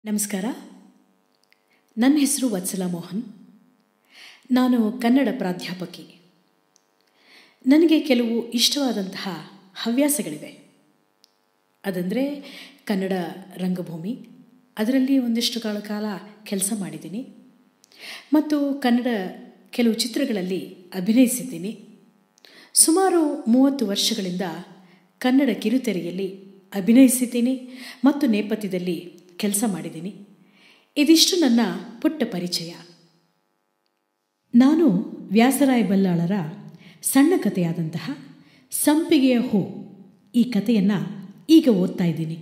ನಮಸ್ಕಾರ ನನ್ನ ಹೆಸರು ವತ್ಸಲ ಮೋಹನ್ ನಾನು ಕನ್ನಡ ಪ್ರಾಧ್ಯಾಪಕಿ ನನಗೆ ಕೆಲವು ಇಷ್ಟವಾದಂತಹ ಹವ್ಯಾಸಗಳಿವೆ ಅದಂದರೆ ಕನ್ನಡ ರಂಗಭೂಮಿ ಅದರಲ್ಲಿ ಒಂದಿಷ್ಟು ಕಾಲ ಕಾಲ ಕೆಲಸ ಮಾಡಿದ್ದೀನಿ ಮತ್ತು ಕನ್ನಡ ಕೆಲವು ಚಿತ್ರಗಳಲ್ಲಿ ಅಭಿನಯಿಸಿದ್ದೀನಿ ಸುಮಾರು ಮೂವತ್ತು ವರ್ಷಗಳಿಂದ ಕನ್ನಡ ಕಿರುತೆರೆಯಲ್ಲಿ ಅಭಿನಯಿಸಿದ್ದೀನಿ ಮತ್ತು ನೇಪಥ್ಯದಲ್ಲಿ ಕೆಲಸ ಮಾಡಿದ್ದೀನಿ ಇದಿಷ್ಟು ನನ್ನ ಪುಟ್ಟ ಪರಿಚಯ ನಾನು ವ್ಯಾಸರಾಯ ಬಲ್ಲಾಳರ ಸಣ್ಣ ಕಥೆಯಾದಂತಹ ಸಂಪಿಗೆಯ ಹೂ ಈ ಕಥೆಯನ್ನು ಈಗ ಓದ್ತಾ ಇದ್ದೀನಿ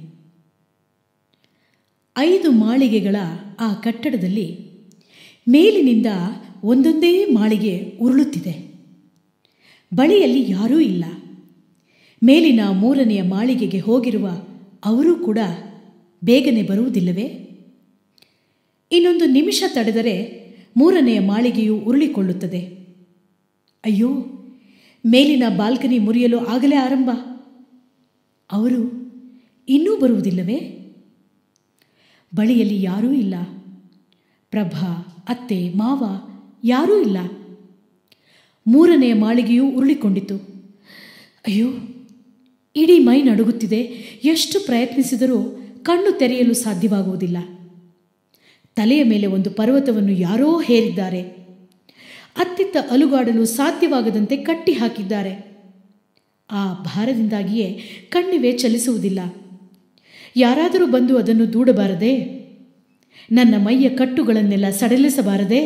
ಐದು ಮಾಳಿಗೆಗಳ ಆ ಕಟ್ಟಡದಲ್ಲಿ ಮೇಲಿನಿಂದ ಒಂದೊಂದೇ ಮಾಳಿಗೆ ಉರುಳುತ್ತಿದೆ ಬಳಿಯಲ್ಲಿ ಯಾರೂ ಇಲ್ಲ ಮೇಲಿನ ಮೂರನೆಯ ಮಾಳಿಗೆಗೆ ಹೋಗಿರುವ ಅವರೂ ಕೂಡ ಬೇಗನೆ ಬರುವುದಿಲ್ಲವೇ ಇನ್ನೊಂದು ನಿಮಿಷ ತಡೆದರೆ ಮೂರನೆಯ ಮಾಳಿಗೆಯು ಉರುಳಿಕೊಳ್ಳುತ್ತದೆ ಅಯ್ಯೋ ಮೇಲಿನ ಬಾಲ್ಕನಿ ಮುರಿಯಲು ಆಗಲೇ ಆರಂಭ ಅವರು ಇನ್ನೂ ಬರುವುದಿಲ್ಲವೇ ಬಳಿಯಲ್ಲಿ ಯಾರೂ ಇಲ್ಲ ಪ್ರಭಾ ಅತ್ತೆ ಮಾವ ಯಾರೂ ಇಲ್ಲ ಮೂರನೆಯ ಮಾಳಿಗೆಯೂ ಉರುಳಿಕೊಂಡಿತು ಅಯ್ಯೋ ಇಡೀ ಮೈ ನಡುಗುತ್ತಿದೆ ಎಷ್ಟು ಪ್ರಯತ್ನಿಸಿದರೂ ಕಣ್ಣು ತೆರೆಯಲು ಸಾಧ್ಯವಾಗುವುದಿಲ್ಲ ತಲೆಯ ಮೇಲೆ ಒಂದು ಪರ್ವತವನ್ನು ಯಾರೋ ಹೇರಿದ್ದಾರೆ ಅತ್ತಿತ್ತ ಅಲುಗಾಡಲು ಸಾಧ್ಯವಾಗದಂತೆ ಕಟ್ಟಿ ಹಾಕಿದ್ದಾರೆ ಆ ಭಾರದಿಂದಾಗಿಯೇ ಕಣ್ಣಿವೆ ಚಲಿಸುವುದಿಲ್ಲ ಯಾರಾದರೂ ಬಂದು ಅದನ್ನು ದೂಡಬಾರದೆ ನನ್ನ ಮೈಯ ಕಟ್ಟುಗಳನ್ನೆಲ್ಲ ಸಡಲಿಸಬಾರದೆ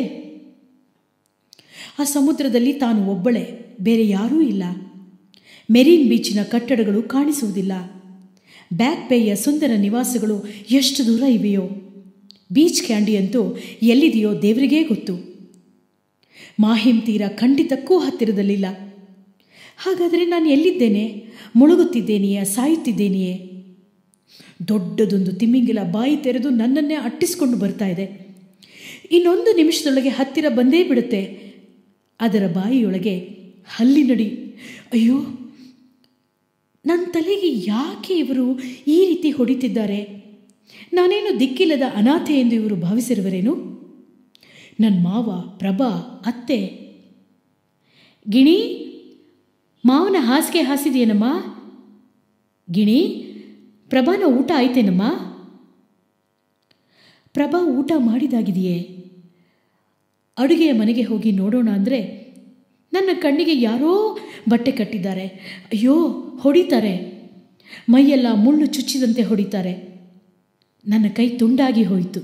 ಆ ಸಮುದ್ರದಲ್ಲಿ ತಾನು ಒಬ್ಬಳೆ ಬೇರೆ ಯಾರೂ ಇಲ್ಲ ಮೆರೀನ್ ಬೀಚಿನ ಕಟ್ಟಡಗಳು ಕಾಣಿಸುವುದಿಲ್ಲ ಬ್ಯಾಕ್ ಬೇಯ ಸುಂದರ ನಿವಾಸಗಳು ಎಷ್ಟು ದೂರ ಇವೆಯೋ ಬೀಚ್ ಕ್ಯಾಂಡಿ ಅಂತೂ ಎಲ್ಲಿದೆಯೋ ದೇವರಿಗೇ ಗೊತ್ತು ಮಾಹಿಮ್ ತೀರ ಖಂಡಿತಕ್ಕೂ ಹತ್ತಿರದಲ್ಲಿಲ್ಲ ಹಾಗಾದರೆ ನಾನು ಎಲ್ಲಿದ್ದೇನೆ ಮುಳುಗುತ್ತಿದ್ದೇನೆಯೇ ಸಾಯುತ್ತಿದ್ದೇನೆಯೇ ದೊಡ್ಡದೊಂದು ತಿಮ್ಮಿಂಗಿಲ ಬಾಯಿ ತೆರೆದು ನನ್ನನ್ನೇ ಅಟ್ಟಿಸಿಕೊಂಡು ಬರ್ತಾ ಇದೆ ಇನ್ನೊಂದು ನಿಮಿಷದೊಳಗೆ ಹತ್ತಿರ ಬಂದೇ ಬಿಡುತ್ತೆ ಅದರ ಬಾಯಿಯೊಳಗೆ ಹಲ್ಲಿನಡಿ ಅಯ್ಯೋ ನನ್ನ ತಲೆಗೆ ಯಾಕೆ ಇವರು ಈ ರೀತಿ ಹೊಡಿತಿದ್ದಾರೆ ನಾನೇನು ದಿಕ್ಕಿಲ್ಲದ ಅನಾಥೆ ಎಂದು ಇವರು ಭಾವಿಸಿರುವರೇನು ನನ್ನ ಮಾವ ಪ್ರಭಾ ಅತ್ತೆ ಗಿಣಿ ಮಾವನ ಹಾಸಿಗೆ ಹಾಸಿದೆಯೇನಮ್ಮ ಗಿಣಿ ಪ್ರಭಾನ ಊಟ ಆಯ್ತೇನಮ್ಮ ಪ್ರಭಾ ಊಟ ಮಾಡಿದಾಗಿದೆಯೇ ಅಡುಗೆಯ ಮನೆಗೆ ಹೋಗಿ ನೋಡೋಣ ಅಂದರೆ ನನ್ನ ಕಣ್ಣಿಗೆ ಯಾರೋ ಬಟ್ಟೆ ಕಟ್ಟಿದ್ದಾರೆ ಅಯ್ಯೋ ಹೊಡಿತಾರೆ ಮೈಯೆಲ್ಲ ಮುಳ್ಳು ಚುಚ್ಚಿದಂತೆ ಹೊಡಿತಾರೆ ನನ್ನ ಕೈ ತುಂಡಾಗಿ ಹೋಯಿತು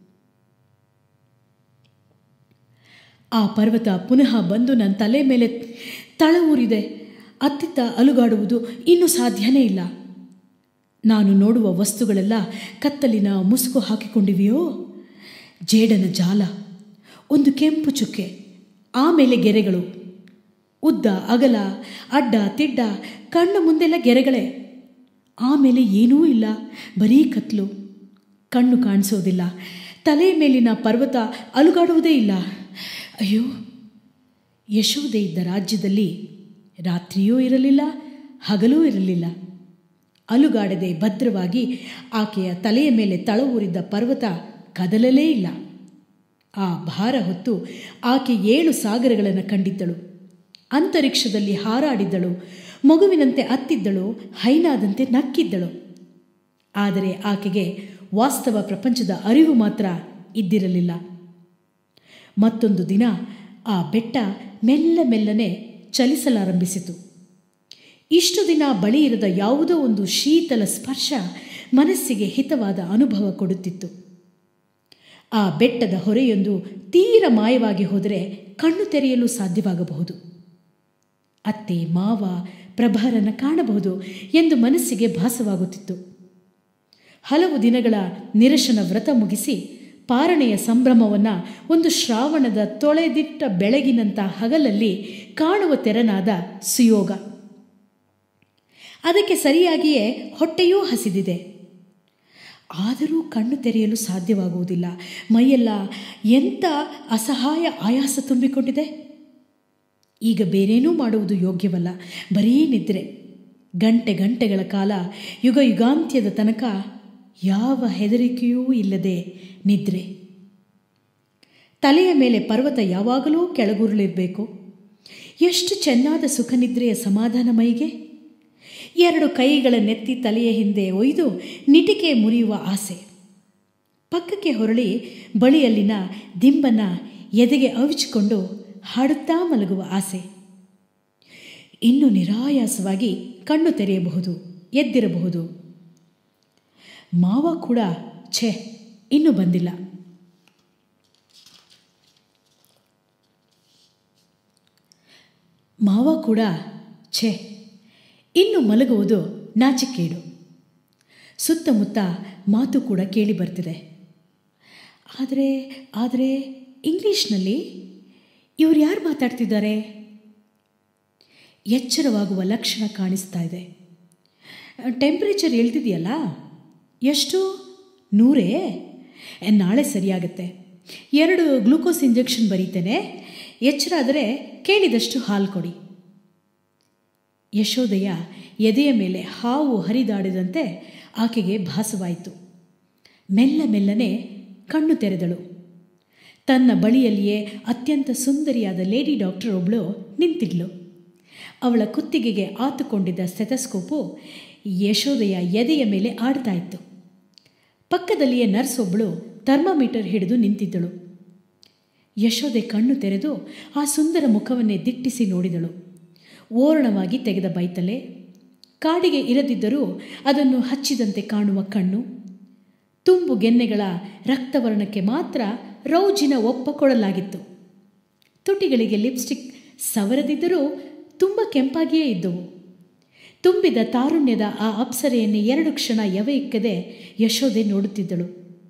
ಆ ಪರ್ವತ ಪುನಃ ಬಂದು ನನ್ನ ತಲೆ ಮೇಲೆ ತಳ ಊರಿದೆ ಅತ್ತಿತ್ತ ಅಲುಗಾಡುವುದು ಇನ್ನೂ ಸಾಧ್ಯನೇ ಇಲ್ಲ ನಾನು ನೋಡುವ ವಸ್ತುಗಳೆಲ್ಲ ಕತ್ತಲಿನ ಮುಸುಕು ಹಾಕಿಕೊಂಡಿವೆಯೋ ಜೇಡನ ಜಾಲ ಒಂದು ಕೆಂಪು ಚುಕ್ಕೆ ಆಮೇಲೆ ಗೆರೆಗಳು ಉದ್ದ ಅಗಲ ಅಡ್ಡ ತಿಡ್ಡ ಕಣ್ಣ ಮುಂದೆಲ್ಲ ಗೆರೆಗಳೇ ಆಮೇಲೆ ಏನೂ ಇಲ್ಲ ಬರೀ ಕತ್ಲು ಕಣ್ಣು ಕಾಣಿಸೋದಿಲ್ಲ ತಲೆ ಮೇಲಿನ ಪರ್ವತ ಅಲುಗಾಡುವುದೇ ಇಲ್ಲ ಅಯ್ಯೋ ಯಶೋದೆ ಇದ್ದ ರಾಜ್ಯದಲ್ಲಿ ರಾತ್ರಿಯೂ ಇರಲಿಲ್ಲ ಹಗಲೂ ಇರಲಿಲ್ಲ ಅಲುಗಾಡದೆ ಭದ್ರವಾಗಿ ಆಕೆಯ ತಲೆಯ ಮೇಲೆ ತಳವೂರಿದ್ದ ಪರ್ವತ ಕದಲಲೇ ಇಲ್ಲ ಆ ಭಾರ ಹೊತ್ತು ಆಕೆ ಏಳು ಸಾಗರಗಳನ್ನು ಕಂಡಿದ್ದಳು ಅಂತರಿಕ್ಷದಲ್ಲಿ ಹಾರಾಡಿದ್ದಳು ಮಗುವಿನಂತೆ ಅತ್ತಿದ್ದಳು ಹೈನಾದಂತೆ ನಕ್ಕಿದ್ದಳು ಆದರೆ ಆಕೆಗೆ ವಾಸ್ತವ ಪ್ರಪಂಚದ ಅರಿವು ಮಾತ್ರ ಇದ್ದಿರಲಿಲ್ಲ ಮತ್ತೊಂದು ದಿನ ಆ ಬೆಟ್ಟ ಮೆಲ್ಲ ಮೆಲ್ಲನೆ ಚಲಿಸಲಾರಂಭಿಸಿತು ಇಷ್ಟು ದಿನ ಬಳಿ ಇರದ ಯಾವುದೋ ಒಂದು ಶೀತಲ ಸ್ಪರ್ಶ ಮನಸ್ಸಿಗೆ ಹಿತವಾದ ಅನುಭವ ಕೊಡುತ್ತಿತ್ತು ಆ ಬೆಟ್ಟದ ಹೊರೆಯೊಂದು ತೀರ ಮಾಯವಾಗಿ ಹೋದರೆ ಕಣ್ಣು ತೆರೆಯಲು ಸಾಧ್ಯವಾಗಬಹುದು ಅತ್ತೆ ಮಾವ ಪ್ರಭಾರನ ಕಾಣಬಹುದು ಎಂದು ಮನಸ್ಸಿಗೆ ಭಾಸವಾಗುತ್ತಿತ್ತು ಹಲವು ದಿನಗಳ ನಿರಶನ ವ್ರತ ಮುಗಿಸಿ ಪಾರಣೆಯ ಸಂಭ್ರಮವನ್ನು ಒಂದು ಶ್ರಾವಣದ ತೊಳೆದಿಟ್ಟ ಬೆಳಗಿನಂಥ ಹಗಲಲ್ಲಿ ಕಾಣುವ ತೆರನಾದ ಸುಯೋಗ ಅದಕ್ಕೆ ಸರಿಯಾಗಿಯೇ ಹೊಟ್ಟೆಯೂ ಹಸಿದಿದೆ ಆದರೂ ಕಣ್ಣು ತೆರೆಯಲು ಸಾಧ್ಯವಾಗುವುದಿಲ್ಲ ಮೈಯೆಲ್ಲ ಎಂಥ ಅಸಹಾಯ ಆಯಾಸ ತುಂಬಿಕೊಂಡಿದೆ ಈಗ ಬೇರೇನೂ ಮಾಡುವುದು ಯೋಗ್ಯವಲ್ಲ ಬರೀ ನಿದ್ರೆ ಗಂಟೆ ಗಂಟೆಗಳ ಕಾಲ ಯುಗ ಯುಗಾಂತ್ಯದ ತನಕ ಯಾವ ಹೆದರಿಕೆಯೂ ಇಲ್ಲದೆ ನಿದ್ರೆ ತಲೆಯ ಮೇಲೆ ಪರ್ವತ ಯಾವಾಗಲೂ ಕೆಳಗುರುಳಿರಬೇಕು ಎಷ್ಟು ಚೆನ್ನಾದ ಸುಖನಿದ್ರೆಯ ಸಮಾಧಾನ ಮೈಗೆ ಎರಡು ಕೈಗಳ ನೆತ್ತಿ ತಲೆಯ ಹಿಂದೆ ಒಯ್ದು ನಿಟಿಕೆ ಮುರಿಯುವ ಆಸೆ ಪಕ್ಕಕ್ಕೆ ಹೊರಳಿ ಬಳಿಯಲ್ಲಿನ ದಿಂಬನ್ನ ಎದೆಗೆ ಅವಿಚಿಕೊಂಡು ಹಾಡುತ್ತಾ ಮಲಗುವ ಆಸೆ ಇನ್ನು ನಿರಾಯಾಸವಾಗಿ ಕಣ್ಣು ತೆರೆಯಬಹುದು ಎದ್ದಿರಬಹುದು ಮಾವ ಕೂಡ ಛೆ ಇನ್ನೂ ಬಂದಿಲ್ಲ ಮಾವ ಕೂಡ ಛೆ ಇನ್ನು ಮಲಗುವುದು ನಾಚಿಕೇಡು ಸುತ್ತಮುತ್ತ ಮಾತು ಕೂಡ ಕೇಳಿ ಬರ್ತಿದೆ ಆದರೆ ಆದರೆ ಇಂಗ್ಲೀಷ್ನಲ್ಲಿ ಇವರು ಯಾರು ಮಾತಾಡ್ತಿದ್ದಾರೆ ಎಚ್ಚರವಾಗುವ ಲಕ್ಷಣ ಕಾಣಿಸ್ತಾ ಇದೆ ಟೆಂಪ್ರೇಚರ್ ಇಳ್ದಿದೆಯಲ್ಲ ಎಷ್ಟು ನೂರೇ ನಾಳೆ ಸರಿಯಾಗುತ್ತೆ ಎರಡು ಗ್ಲೂಕೋಸ್ ಇಂಜೆಕ್ಷನ್ ಬರೀತೇನೆ ಎಚ್ಚರ ಆದರೆ ಕೇಳಿದಷ್ಟು ಹಾಲು ಕೊಡಿ ಯಶೋದಯ ಎದೆಯ ಮೇಲೆ ಹಾವು ಹರಿದಾಡಿದಂತೆ ಆಕೆಗೆ ಭಾಸವಾಯಿತು ಮೆಲ್ಲ ಮೆಲ್ಲನೆ ಕಣ್ಣು ತೆರೆದಳು ತನ್ನ ಬಳಿಯಲ್ಲಿಯೇ ಅತ್ಯಂತ ಸುಂದರಿಯಾದ ಲೇಡಿ ಡಾಕ್ಟರ್ ಒಬ್ಬಳು ನಿಂತಿದ್ಲು ಅವಳ ಕುತ್ತಿಗೆಗೆ ಆತುಕೊಂಡಿದ್ದ ಸ್ಟೆಥಸ್ಕೋಪು ಯಶೋದೆಯ ಎದೆಯ ಮೇಲೆ ಆಡ್ತಾ ಇತ್ತು ಪಕ್ಕದಲ್ಲಿಯೇ ನರ್ಸ್ ಒಬ್ಬಳು ಥರ್ಮಾಮೀಟರ್ ಹಿಡಿದು ನಿಂತಿದ್ದಳು ಯಶೋದೆ ಕಣ್ಣು ತೆರೆದು ಆ ಸುಂದರ ಮುಖವನ್ನೇ ದಿಟ್ಟಿಸಿ ನೋಡಿದಳು ಓರಣವಾಗಿ ತೆಗೆದ ಬೈತಲೆ ಕಾಡಿಗೆ ಇರದಿದ್ದರೂ ಅದನ್ನು ಹಚ್ಚಿದಂತೆ ಕಾಣುವ ಕಣ್ಣು ತುಂಬು ಗೆನ್ನೆಗಳ ರಕ್ತವರ್ಣಕ್ಕೆ ಮಾತ್ರ ರೌಜಿನ ಒಪ್ಪ ಕೊಡಲಾಗಿತ್ತು ತುಟಿಗಳಿಗೆ ಲಿಪ್ಸ್ಟಿಕ್ ಸವರದಿದ್ದರೂ ತುಂಬ ಕೆಂಪಾಗಿಯೇ ಇದ್ದವು ತುಂಬಿದ ತಾರುಣ್ಯದ ಆ ಅಪ್ಸರೆಯನ್ನೇ ಎರಡು ಕ್ಷಣ ಯವ ಇಕ್ಕದೆ ಯಶೋದೆ ನೋಡುತ್ತಿದ್ದಳು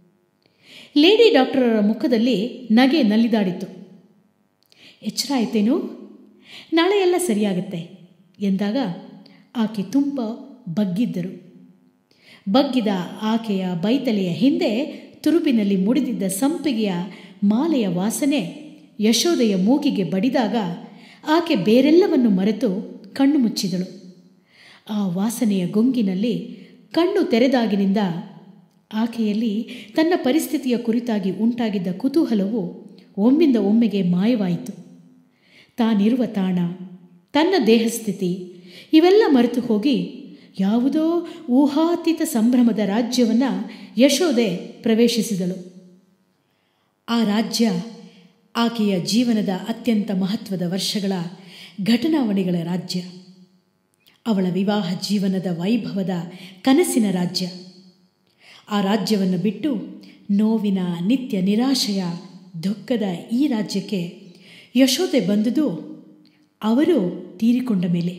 ಲೇಡಿ ಡಾಕ್ಟರರ ಮುಖದಲ್ಲಿ ನಗೆ ನಲಿದಾಡಿತು ಎಚ್ಚರ ಆಯ್ತೇನು ನಾಳೆ ಎಲ್ಲ ಸರಿಯಾಗತ್ತೆ ಎಂದಾಗ ಆಕೆ ತುಂಬ ಬಗ್ಗಿದ್ದರು ಬಗ್ಗಿದ ಆಕೆಯ ಬೈತಲೆಯ ಹಿಂದೆ ತುರುಬಿನಲ್ಲಿ ಮುಡಿದಿದ್ದ ಸಂಪಿಗೆಯ ಮಾಲೆಯ ವಾಸನೆ ಯಶೋದೆಯ ಮೂಗಿಗೆ ಬಡಿದಾಗ ಆಕೆ ಬೇರೆಲ್ಲವನ್ನು ಮರೆತು ಕಣ್ಣು ಮುಚ್ಚಿದಳು ಆ ವಾಸನೆಯ ಗೊಂಗಿನಲ್ಲಿ ಕಣ್ಣು ತೆರೆದಾಗಿನಿಂದ ಆಕೆಯಲ್ಲಿ ತನ್ನ ಪರಿಸ್ಥಿತಿಯ ಕುರಿತಾಗಿ ಉಂಟಾಗಿದ್ದ ಕುತೂಹಲವು ಒಮ್ಮಿಂದ ಒಮ್ಮೆಗೆ ಮಾಯವಾಯಿತು ತಾನಿರುವ ತಾಣ ತನ್ನ ದೇಹಸ್ಥಿತಿ ಇವೆಲ್ಲ ಮರೆತು ಹೋಗಿ ಯಾವುದೋ ಊಹಾತೀತ ಸಂಭ್ರಮದ ರಾಜ್ಯವನ್ನು ಯಶೋದೆ ಪ್ರವೇಶಿಸಿದಳು ಆ ರಾಜ್ಯ ಆಕೆಯ ಜೀವನದ ಅತ್ಯಂತ ಮಹತ್ವದ ವರ್ಷಗಳ ಘಟನಾವಣಿಗಳ ರಾಜ್ಯ ಅವಳ ವಿವಾಹ ಜೀವನದ ವೈಭವದ ಕನಸಿನ ರಾಜ್ಯ ಆ ರಾಜ್ಯವನ್ನು ಬಿಟ್ಟು ನೋವಿನ ನಿತ್ಯ ನಿರಾಶೆಯ ದುಃಖದ ಈ ರಾಜ್ಯಕ್ಕೆ ಯಶೋದೆ ಬಂದುದು ಅವರು ತೀರಿಕೊಂಡ ಮೇಲೆ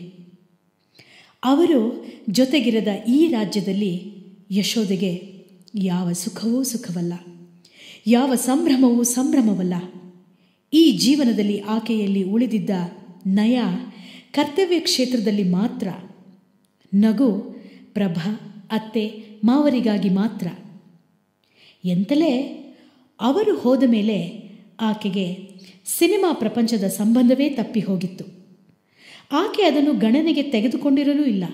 ಅವರು ಜೊತೆಗಿರದ ಈ ರಾಜ್ಯದಲ್ಲಿ ಯಶೋದೆಗೆ ಯಾವ ಸುಖವೂ ಸುಖವಲ್ಲ ಯಾವ ಸಂಭ್ರಮವೂ ಸಂಭ್ರಮವಲ್ಲ ಈ ಜೀವನದಲ್ಲಿ ಆಕೆಯಲ್ಲಿ ಉಳಿದಿದ್ದ ನಯ ಕರ್ತವ್ಯ ಕ್ಷೇತ್ರದಲ್ಲಿ ಮಾತ್ರ ನಗು ಪ್ರಭಾ ಅತ್ತೆ ಮಾವರಿಗಾಗಿ ಮಾತ್ರ ಎಂತಲೇ ಅವರು ಹೋದ ಮೇಲೆ ಆಕೆಗೆ ಸಿನಿಮಾ ಪ್ರಪಂಚದ ಸಂಬಂಧವೇ ತಪ್ಪಿ ಹೋಗಿತ್ತು ಆಕೆ ಅದನ್ನು ಗಣನೆಗೆ ತೆಗೆದುಕೊಂಡಿರಲೂ ಇಲ್ಲ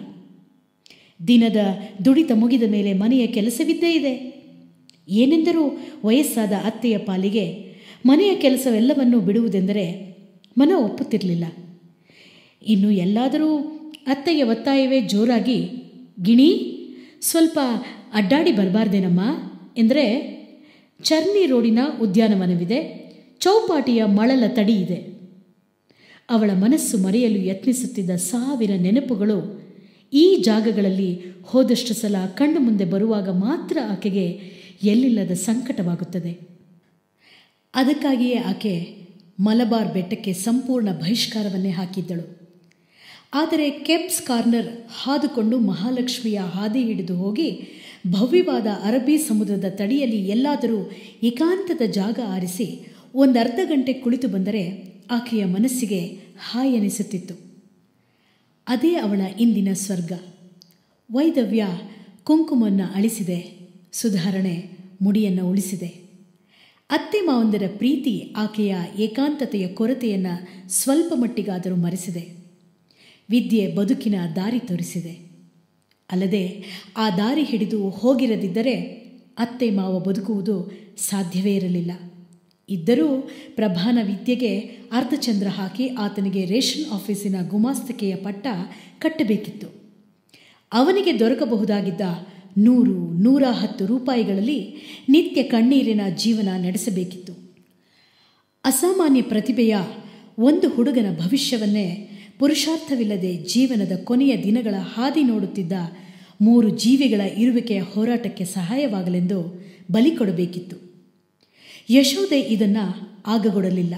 ದಿನದ ದುಡಿತ ಮುಗಿದ ಮೇಲೆ ಮನೆಯ ಕೆಲಸವಿದ್ದೇ ಇದೆ ಏನೆಂದರೂ ವಯಸ್ಸಾದ ಅತ್ತೆಯ ಪಾಲಿಗೆ ಮನೆಯ ಕೆಲಸವೆಲ್ಲವನ್ನೂ ಬಿಡುವುದೆಂದರೆ ಮನ ಒಪ್ಪುತ್ತಿರಲಿಲ್ಲ ಇನ್ನು ಎಲ್ಲಾದರೂ ಅತ್ತೆಯ ಒತ್ತಾಯವೇ ಜೋರಾಗಿ ಗಿಣಿ ಸ್ವಲ್ಪ ಅಡ್ಡಾಡಿ ಬರಬಾರ್ದೇನಮ್ಮ ಎಂದರೆ ಚರ್ನಿ ರೋಡಿನ ಉದ್ಯಾನವನವಿದೆ ಚೌಪಾಟಿಯ ಮಳಲ ತಡಿ ಇದೆ ಅವಳ ಮನಸ್ಸು ಮರೆಯಲು ಯತ್ನಿಸುತ್ತಿದ್ದ ಸಾವಿರ ನೆನಪುಗಳು ಈ ಜಾಗಗಳಲ್ಲಿ ಹೋದಷ್ಟು ಸಲ ಕಣ್ಣು ಮುಂದೆ ಬರುವಾಗ ಮಾತ್ರ ಆಕೆಗೆ ಎಲ್ಲಿಲ್ಲದ ಸಂಕಟವಾಗುತ್ತದೆ ಅದಕ್ಕಾಗಿಯೇ ಆಕೆ ಮಲಬಾರ್ ಬೆಟ್ಟಕ್ಕೆ ಸಂಪೂರ್ಣ ಬಹಿಷ್ಕಾರವನ್ನೇ ಹಾಕಿದ್ದಳು ಆದರೆ ಕೆಪ್ಸ್ ಕಾರ್ನರ್ ಹಾದುಕೊಂಡು ಮಹಾಲಕ್ಷ್ಮಿಯ ಹಾದಿ ಹಿಡಿದು ಹೋಗಿ ಭವ್ಯವಾದ ಅರಬ್ಬಿ ಸಮುದ್ರದ ತಡಿಯಲ್ಲಿ ಎಲ್ಲಾದರೂ ಏಕಾಂತದ ಜಾಗ ಆರಿಸಿ ಒಂದು ಅರ್ಧ ಗಂಟೆ ಕುಳಿತು ಬಂದರೆ ಆಕೆಯ ಮನಸ್ಸಿಗೆ ಹಾಯ್ ಅನಿಸುತ್ತಿತ್ತು ಅದೇ ಅವಳ ಇಂದಿನ ಸ್ವರ್ಗ ವೈದವ್ಯ ಕುಂಕುಮವನ್ನು ಅಳಿಸಿದೆ ಸುಧಾರಣೆ ಮುಡಿಯನ್ನು ಉಳಿಸಿದೆ ಅತ್ತೆ ಮಾವಂದರ ಪ್ರೀತಿ ಆಕೆಯ ಏಕಾಂತತೆಯ ಕೊರತೆಯನ್ನು ಸ್ವಲ್ಪ ಮಟ್ಟಿಗಾದರೂ ಮರೆಸಿದೆ ವಿದ್ಯೆ ಬದುಕಿನ ದಾರಿ ತೋರಿಸಿದೆ ಅಲ್ಲದೆ ಆ ದಾರಿ ಹಿಡಿದು ಹೋಗಿರದಿದ್ದರೆ ಅತ್ತೆ ಮಾವ ಬದುಕುವುದು ಸಾಧ್ಯವೇ ಇರಲಿಲ್ಲ ಇದ್ದರೂ ಪ್ರಭಾನ ವಿದ್ಯೆಗೆ ಅರ್ಧಚಂದ್ರ ಹಾಕಿ ಆತನಿಗೆ ರೇಷನ್ ಆಫೀಸಿನ ಗುಮಾಸ್ತಿಕೆಯ ಪಟ್ಟ ಕಟ್ಟಬೇಕಿತ್ತು ಅವನಿಗೆ ದೊರಕಬಹುದಾಗಿದ್ದ ನೂರು ನೂರ ಹತ್ತು ರೂಪಾಯಿಗಳಲ್ಲಿ ನಿತ್ಯ ಕಣ್ಣೀರಿನ ಜೀವನ ನಡೆಸಬೇಕಿತ್ತು ಅಸಾಮಾನ್ಯ ಪ್ರತಿಭೆಯ ಒಂದು ಹುಡುಗನ ಭವಿಷ್ಯವನ್ನೇ ಪುರುಷಾರ್ಥವಿಲ್ಲದೆ ಜೀವನದ ಕೊನೆಯ ದಿನಗಳ ಹಾದಿ ನೋಡುತ್ತಿದ್ದ ಮೂರು ಜೀವಿಗಳ ಇರುವಿಕೆಯ ಹೋರಾಟಕ್ಕೆ ಸಹಾಯವಾಗಲೆಂದು ಬಲಿ ಕೊಡಬೇಕಿತ್ತು ಯಶೋದೆ ಇದನ್ನು ಆಗಗೊಡಲಿಲ್ಲ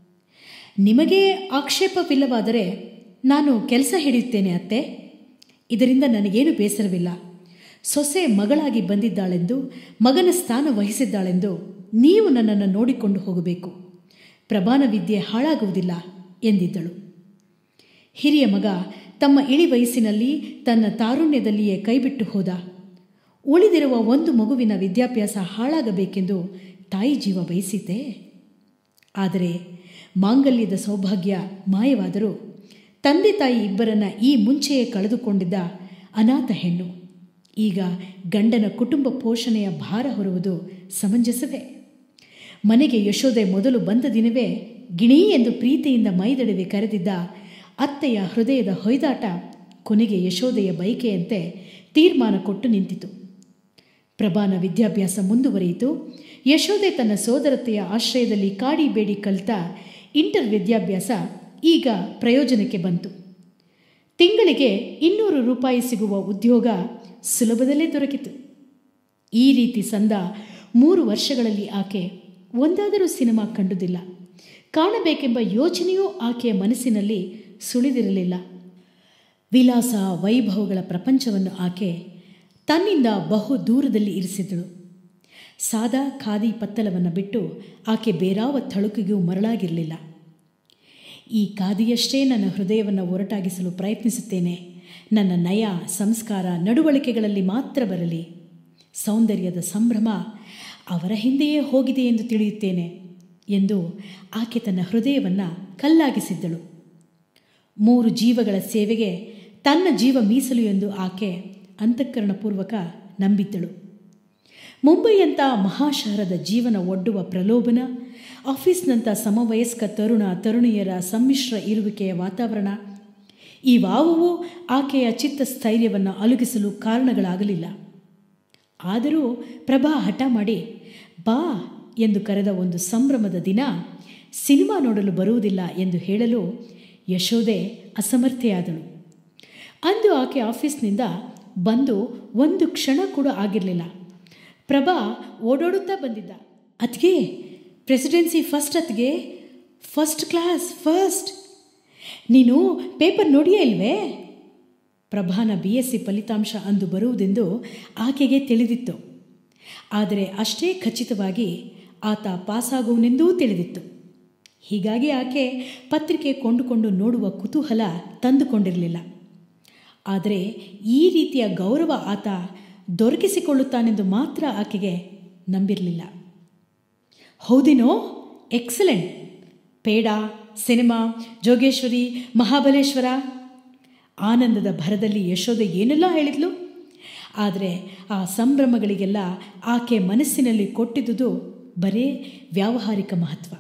ನಿಮಗೆ ಆಕ್ಷೇಪವಿಲ್ಲವಾದರೆ ನಾನು ಕೆಲಸ ಹಿಡಿಯುತ್ತೇನೆ ಅತ್ತೆ ಇದರಿಂದ ನನಗೇನು ಬೇಸರವಿಲ್ಲ ಸೊಸೆ ಮಗಳಾಗಿ ಬಂದಿದ್ದಾಳೆಂದು ಮಗನ ಸ್ಥಾನ ವಹಿಸಿದ್ದಾಳೆಂದು ನೀವು ನನ್ನನ್ನು ನೋಡಿಕೊಂಡು ಹೋಗಬೇಕು ಪ್ರಮಾಣ ವಿದ್ಯೆ ಹಾಳಾಗುವುದಿಲ್ಲ ಎಂದಿದ್ದಳು ಹಿರಿಯ ಮಗ ತಮ್ಮ ಇಳಿ ವಯಸ್ಸಿನಲ್ಲಿ ತನ್ನ ತಾರುಣ್ಯದಲ್ಲಿಯೇ ಕೈಬಿಟ್ಟು ಹೋದ ಉಳಿದಿರುವ ಒಂದು ಮಗುವಿನ ವಿದ್ಯಾಭ್ಯಾಸ ಹಾಳಾಗಬೇಕೆಂದು ತಾಯಿ ಜೀವ ಬಯಸಿದ್ದೆ ಆದರೆ ಮಾಂಗಲ್ಯದ ಸೌಭಾಗ್ಯ ಮಾಯವಾದರೂ ತಂದೆ ತಾಯಿ ಇಬ್ಬರನ್ನ ಈ ಮುಂಚೆಯೇ ಕಳೆದುಕೊಂಡಿದ್ದ ಅನಾಥ ಹೆಣ್ಣು ಈಗ ಗಂಡನ ಕುಟುಂಬ ಪೋಷಣೆಯ ಭಾರ ಹೊರುವುದು ಸಮಂಜಸವೇ ಮನೆಗೆ ಯಶೋದೆ ಮೊದಲು ಬಂದ ದಿನವೇ ಗಿಣಿ ಎಂದು ಪ್ರೀತಿಯಿಂದ ಮೈದಡವೆ ಕರೆದಿದ್ದ ಅತ್ತೆಯ ಹೃದಯದ ಹೊಯ್ದಾಟ ಕೊನೆಗೆ ಯಶೋದೆಯ ಬೈಕೆಯಂತೆ ತೀರ್ಮಾನ ಕೊಟ್ಟು ನಿಂತಿತು ಪ್ರಭಾನ ವಿದ್ಯಾಭ್ಯಾಸ ಮುಂದುವರಿಯಿತು ಯಶೋದೆ ತನ್ನ ಸೋದರತೆಯ ಆಶ್ರಯದಲ್ಲಿ ಕಾಡಿ ಬೇಡಿ ಕಲಿತ ಇಂಟರ್ ವಿದ್ಯಾಭ್ಯಾಸ ಈಗ ಪ್ರಯೋಜನಕ್ಕೆ ಬಂತು ತಿಂಗಳಿಗೆ ಇನ್ನೂರು ರೂಪಾಯಿ ಸಿಗುವ ಉದ್ಯೋಗ ಸುಲಭದಲ್ಲೇ ದೊರಕಿತು ಈ ರೀತಿ ಸಂದ ಮೂರು ವರ್ಷಗಳಲ್ಲಿ ಆಕೆ ಒಂದಾದರೂ ಸಿನಿಮಾ ಕಂಡುದಿಲ್ಲ ಕಾಣಬೇಕೆಂಬ ಯೋಚನೆಯೂ ಆಕೆಯ ಮನಸ್ಸಿನಲ್ಲಿ ಸುಳಿದಿರಲಿಲ್ಲ ವಿಲಾಸ ವೈಭವಗಳ ಪ್ರಪಂಚವನ್ನು ಆಕೆ ತನ್ನಿಂದ ಬಹು ದೂರದಲ್ಲಿ ಇರಿಸಿದಳು ಸಾದಾ ಖಾದಿ ಪತ್ತಲವನ್ನು ಬಿಟ್ಟು ಆಕೆ ಬೇರಾವ ಥಳುಕಿಗೂ ಮರಳಾಗಿರಲಿಲ್ಲ ಈ ಖಾದಿಯಷ್ಟೇ ನನ್ನ ಹೃದಯವನ್ನು ಒರಟಾಗಿಸಲು ಪ್ರಯತ್ನಿಸುತ್ತೇನೆ ನನ್ನ ನಯ ಸಂಸ್ಕಾರ ನಡವಳಿಕೆಗಳಲ್ಲಿ ಮಾತ್ರ ಬರಲಿ ಸೌಂದರ್ಯದ ಸಂಭ್ರಮ ಅವರ ಹಿಂದೆಯೇ ಹೋಗಿದೆ ಎಂದು ತಿಳಿಯುತ್ತೇನೆ ಎಂದು ಆಕೆ ತನ್ನ ಹೃದಯವನ್ನು ಕಲ್ಲಾಗಿಸಿದ್ದಳು ಮೂರು ಜೀವಗಳ ಸೇವೆಗೆ ತನ್ನ ಜೀವ ಮೀಸಲು ಎಂದು ಆಕೆ ಅಂತಃಕರಣಪೂರ್ವಕ ನಂಬಿದ್ದಳು ಮುಂಬೈಯಂಥ ಮಹಾಶಹರದ ಜೀವನ ಒಡ್ಡುವ ಪ್ರಲೋಭನ ಆಫೀಸ್ನಂಥ ಸಮವಯಸ್ಕ ತರುಣ ತರುಣಿಯರ ಸಮ್ಮಿಶ್ರ ಇರುವಿಕೆಯ ವಾತಾವರಣ ಇವಾವುವೂ ಆಕೆಯ ಚಿತ್ತಸ್ಥೈರ್ಯವನ್ನು ಅಲುಗಿಸಲು ಕಾರಣಗಳಾಗಲಿಲ್ಲ ಆದರೂ ಪ್ರಭಾ ಹಠ ಮಾಡಿ ಬಾ ಎಂದು ಕರೆದ ಒಂದು ಸಂಭ್ರಮದ ದಿನ ಸಿನಿಮಾ ನೋಡಲು ಬರುವುದಿಲ್ಲ ಎಂದು ಹೇಳಲು ಯಶೋದೆ ಅಸಮರ್ಥೆಯಾದಳು ಅಂದು ಆಕೆ ಆಫೀಸ್ನಿಂದ ಬಂದು ಒಂದು ಕ್ಷಣ ಕೂಡ ಆಗಿರಲಿಲ್ಲ ಪ್ರಭಾ ಓಡೋಡುತ್ತಾ ಬಂದಿದ್ದ ಅತ್ಗೆ ಪ್ರೆಸಿಡೆನ್ಸಿ ಫಸ್ಟ್ ಅತ್ಗೆ ಫಸ್ಟ್ ಕ್ಲಾಸ್ ಫಸ್ಟ್ ನೀನು ಪೇಪರ್ ನೋಡಿಯೇ ಇಲ್ವೇ ಪ್ರಭಾನ ಬಿ ಎಸ್ ಸಿ ಫಲಿತಾಂಶ ಅಂದು ಬರುವುದೆಂದು ಆಕೆಗೆ ತಿಳಿದಿತ್ತು ಆದರೆ ಅಷ್ಟೇ ಖಚಿತವಾಗಿ ಆತ ಪಾಸಾಗುವನೆಂದೂ ತಿಳಿದಿತ್ತು ಹೀಗಾಗಿ ಆಕೆ ಪತ್ರಿಕೆ ಕೊಂಡುಕೊಂಡು ನೋಡುವ ಕುತೂಹಲ ತಂದುಕೊಂಡಿರಲಿಲ್ಲ ಆದರೆ ಈ ರೀತಿಯ ಗೌರವ ಆತ ದೊರಕಿಸಿಕೊಳ್ಳುತ್ತಾನೆಂದು ಮಾತ್ರ ಆಕೆಗೆ ನಂಬಿರಲಿಲ್ಲ ಹೌದೇನೋ ಎಕ್ಸಲೆಂಟ್ ಪೇಡ ಸಿನಿಮಾ ಜೋಗೇಶ್ವರಿ ಮಹಾಬಲೇಶ್ವರ ಆನಂದದ ಭರದಲ್ಲಿ ಯಶೋದೆ ಏನೆಲ್ಲ ಹೇಳಿದ್ಲು ಆದರೆ ಆ ಸಂಭ್ರಮಗಳಿಗೆಲ್ಲ ಆಕೆ ಮನಸ್ಸಿನಲ್ಲಿ ಕೊಟ್ಟಿದ್ದುದು ಬರೇ ವ್ಯಾವಹಾರಿಕ ಮಹತ್ವ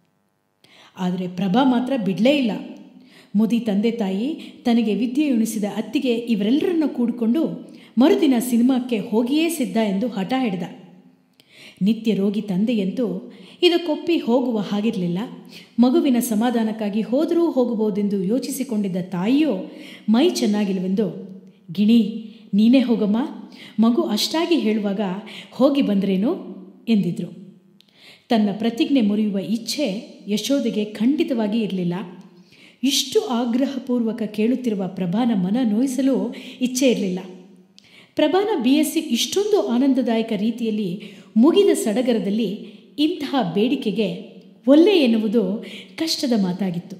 ಆದರೆ ಪ್ರಭಾ ಮಾತ್ರ ಬಿಡಲೇ ಇಲ್ಲ ಮುದಿ ತಂದೆ ತಾಯಿ ತನಗೆ ವಿದ್ಯೆ ಉಣಿಸಿದ ಅತ್ತಿಗೆ ಇವರೆಲ್ಲರನ್ನ ಕೂಡಿಕೊಂಡು ಮರುದಿನ ಸಿನಿಮಾಕ್ಕೆ ಹೋಗಿಯೇ ಸಿದ್ಧ ಎಂದು ಹಠ ಹಿಡಿದ ನಿತ್ಯ ರೋಗಿ ತಂದೆಯಂತೂ ಇದಕ್ಕೊಪ್ಪಿ ಹೋಗುವ ಹಾಗಿರಲಿಲ್ಲ ಮಗುವಿನ ಸಮಾಧಾನಕ್ಕಾಗಿ ಹೋದರೂ ಹೋಗಬಹುದೆಂದು ಯೋಚಿಸಿಕೊಂಡಿದ್ದ ತಾಯಿಯೋ ಮೈ ಚೆನ್ನಾಗಿಲ್ವೆಂದು ಗಿಣಿ ನೀನೇ ಹೋಗಮ್ಮ ಮಗು ಅಷ್ಟಾಗಿ ಹೇಳುವಾಗ ಹೋಗಿ ಬಂದ್ರೇನು ಎಂದಿದ್ರು ತನ್ನ ಪ್ರತಿಜ್ಞೆ ಮುರಿಯುವ ಇಚ್ಛೆ ಯಶೋದೆಗೆ ಖಂಡಿತವಾಗಿ ಇರಲಿಲ್ಲ ಇಷ್ಟು ಆಗ್ರಹಪೂರ್ವಕ ಕೇಳುತ್ತಿರುವ ಪ್ರಭಾನ ಮನ ನೋಯಿಸಲು ಇಚ್ಛೆ ಇರಲಿಲ್ಲ ಪ್ರಭಾನ ಬಿ ಎಸ್ ಸಿ ಇಷ್ಟೊಂದು ಆನಂದದಾಯಕ ರೀತಿಯಲ್ಲಿ ಮುಗಿದ ಸಡಗರದಲ್ಲಿ ಇಂತಹ ಬೇಡಿಕೆಗೆ ಒಲ್ಲೆ ಎನ್ನುವುದು ಕಷ್ಟದ ಮಾತಾಗಿತ್ತು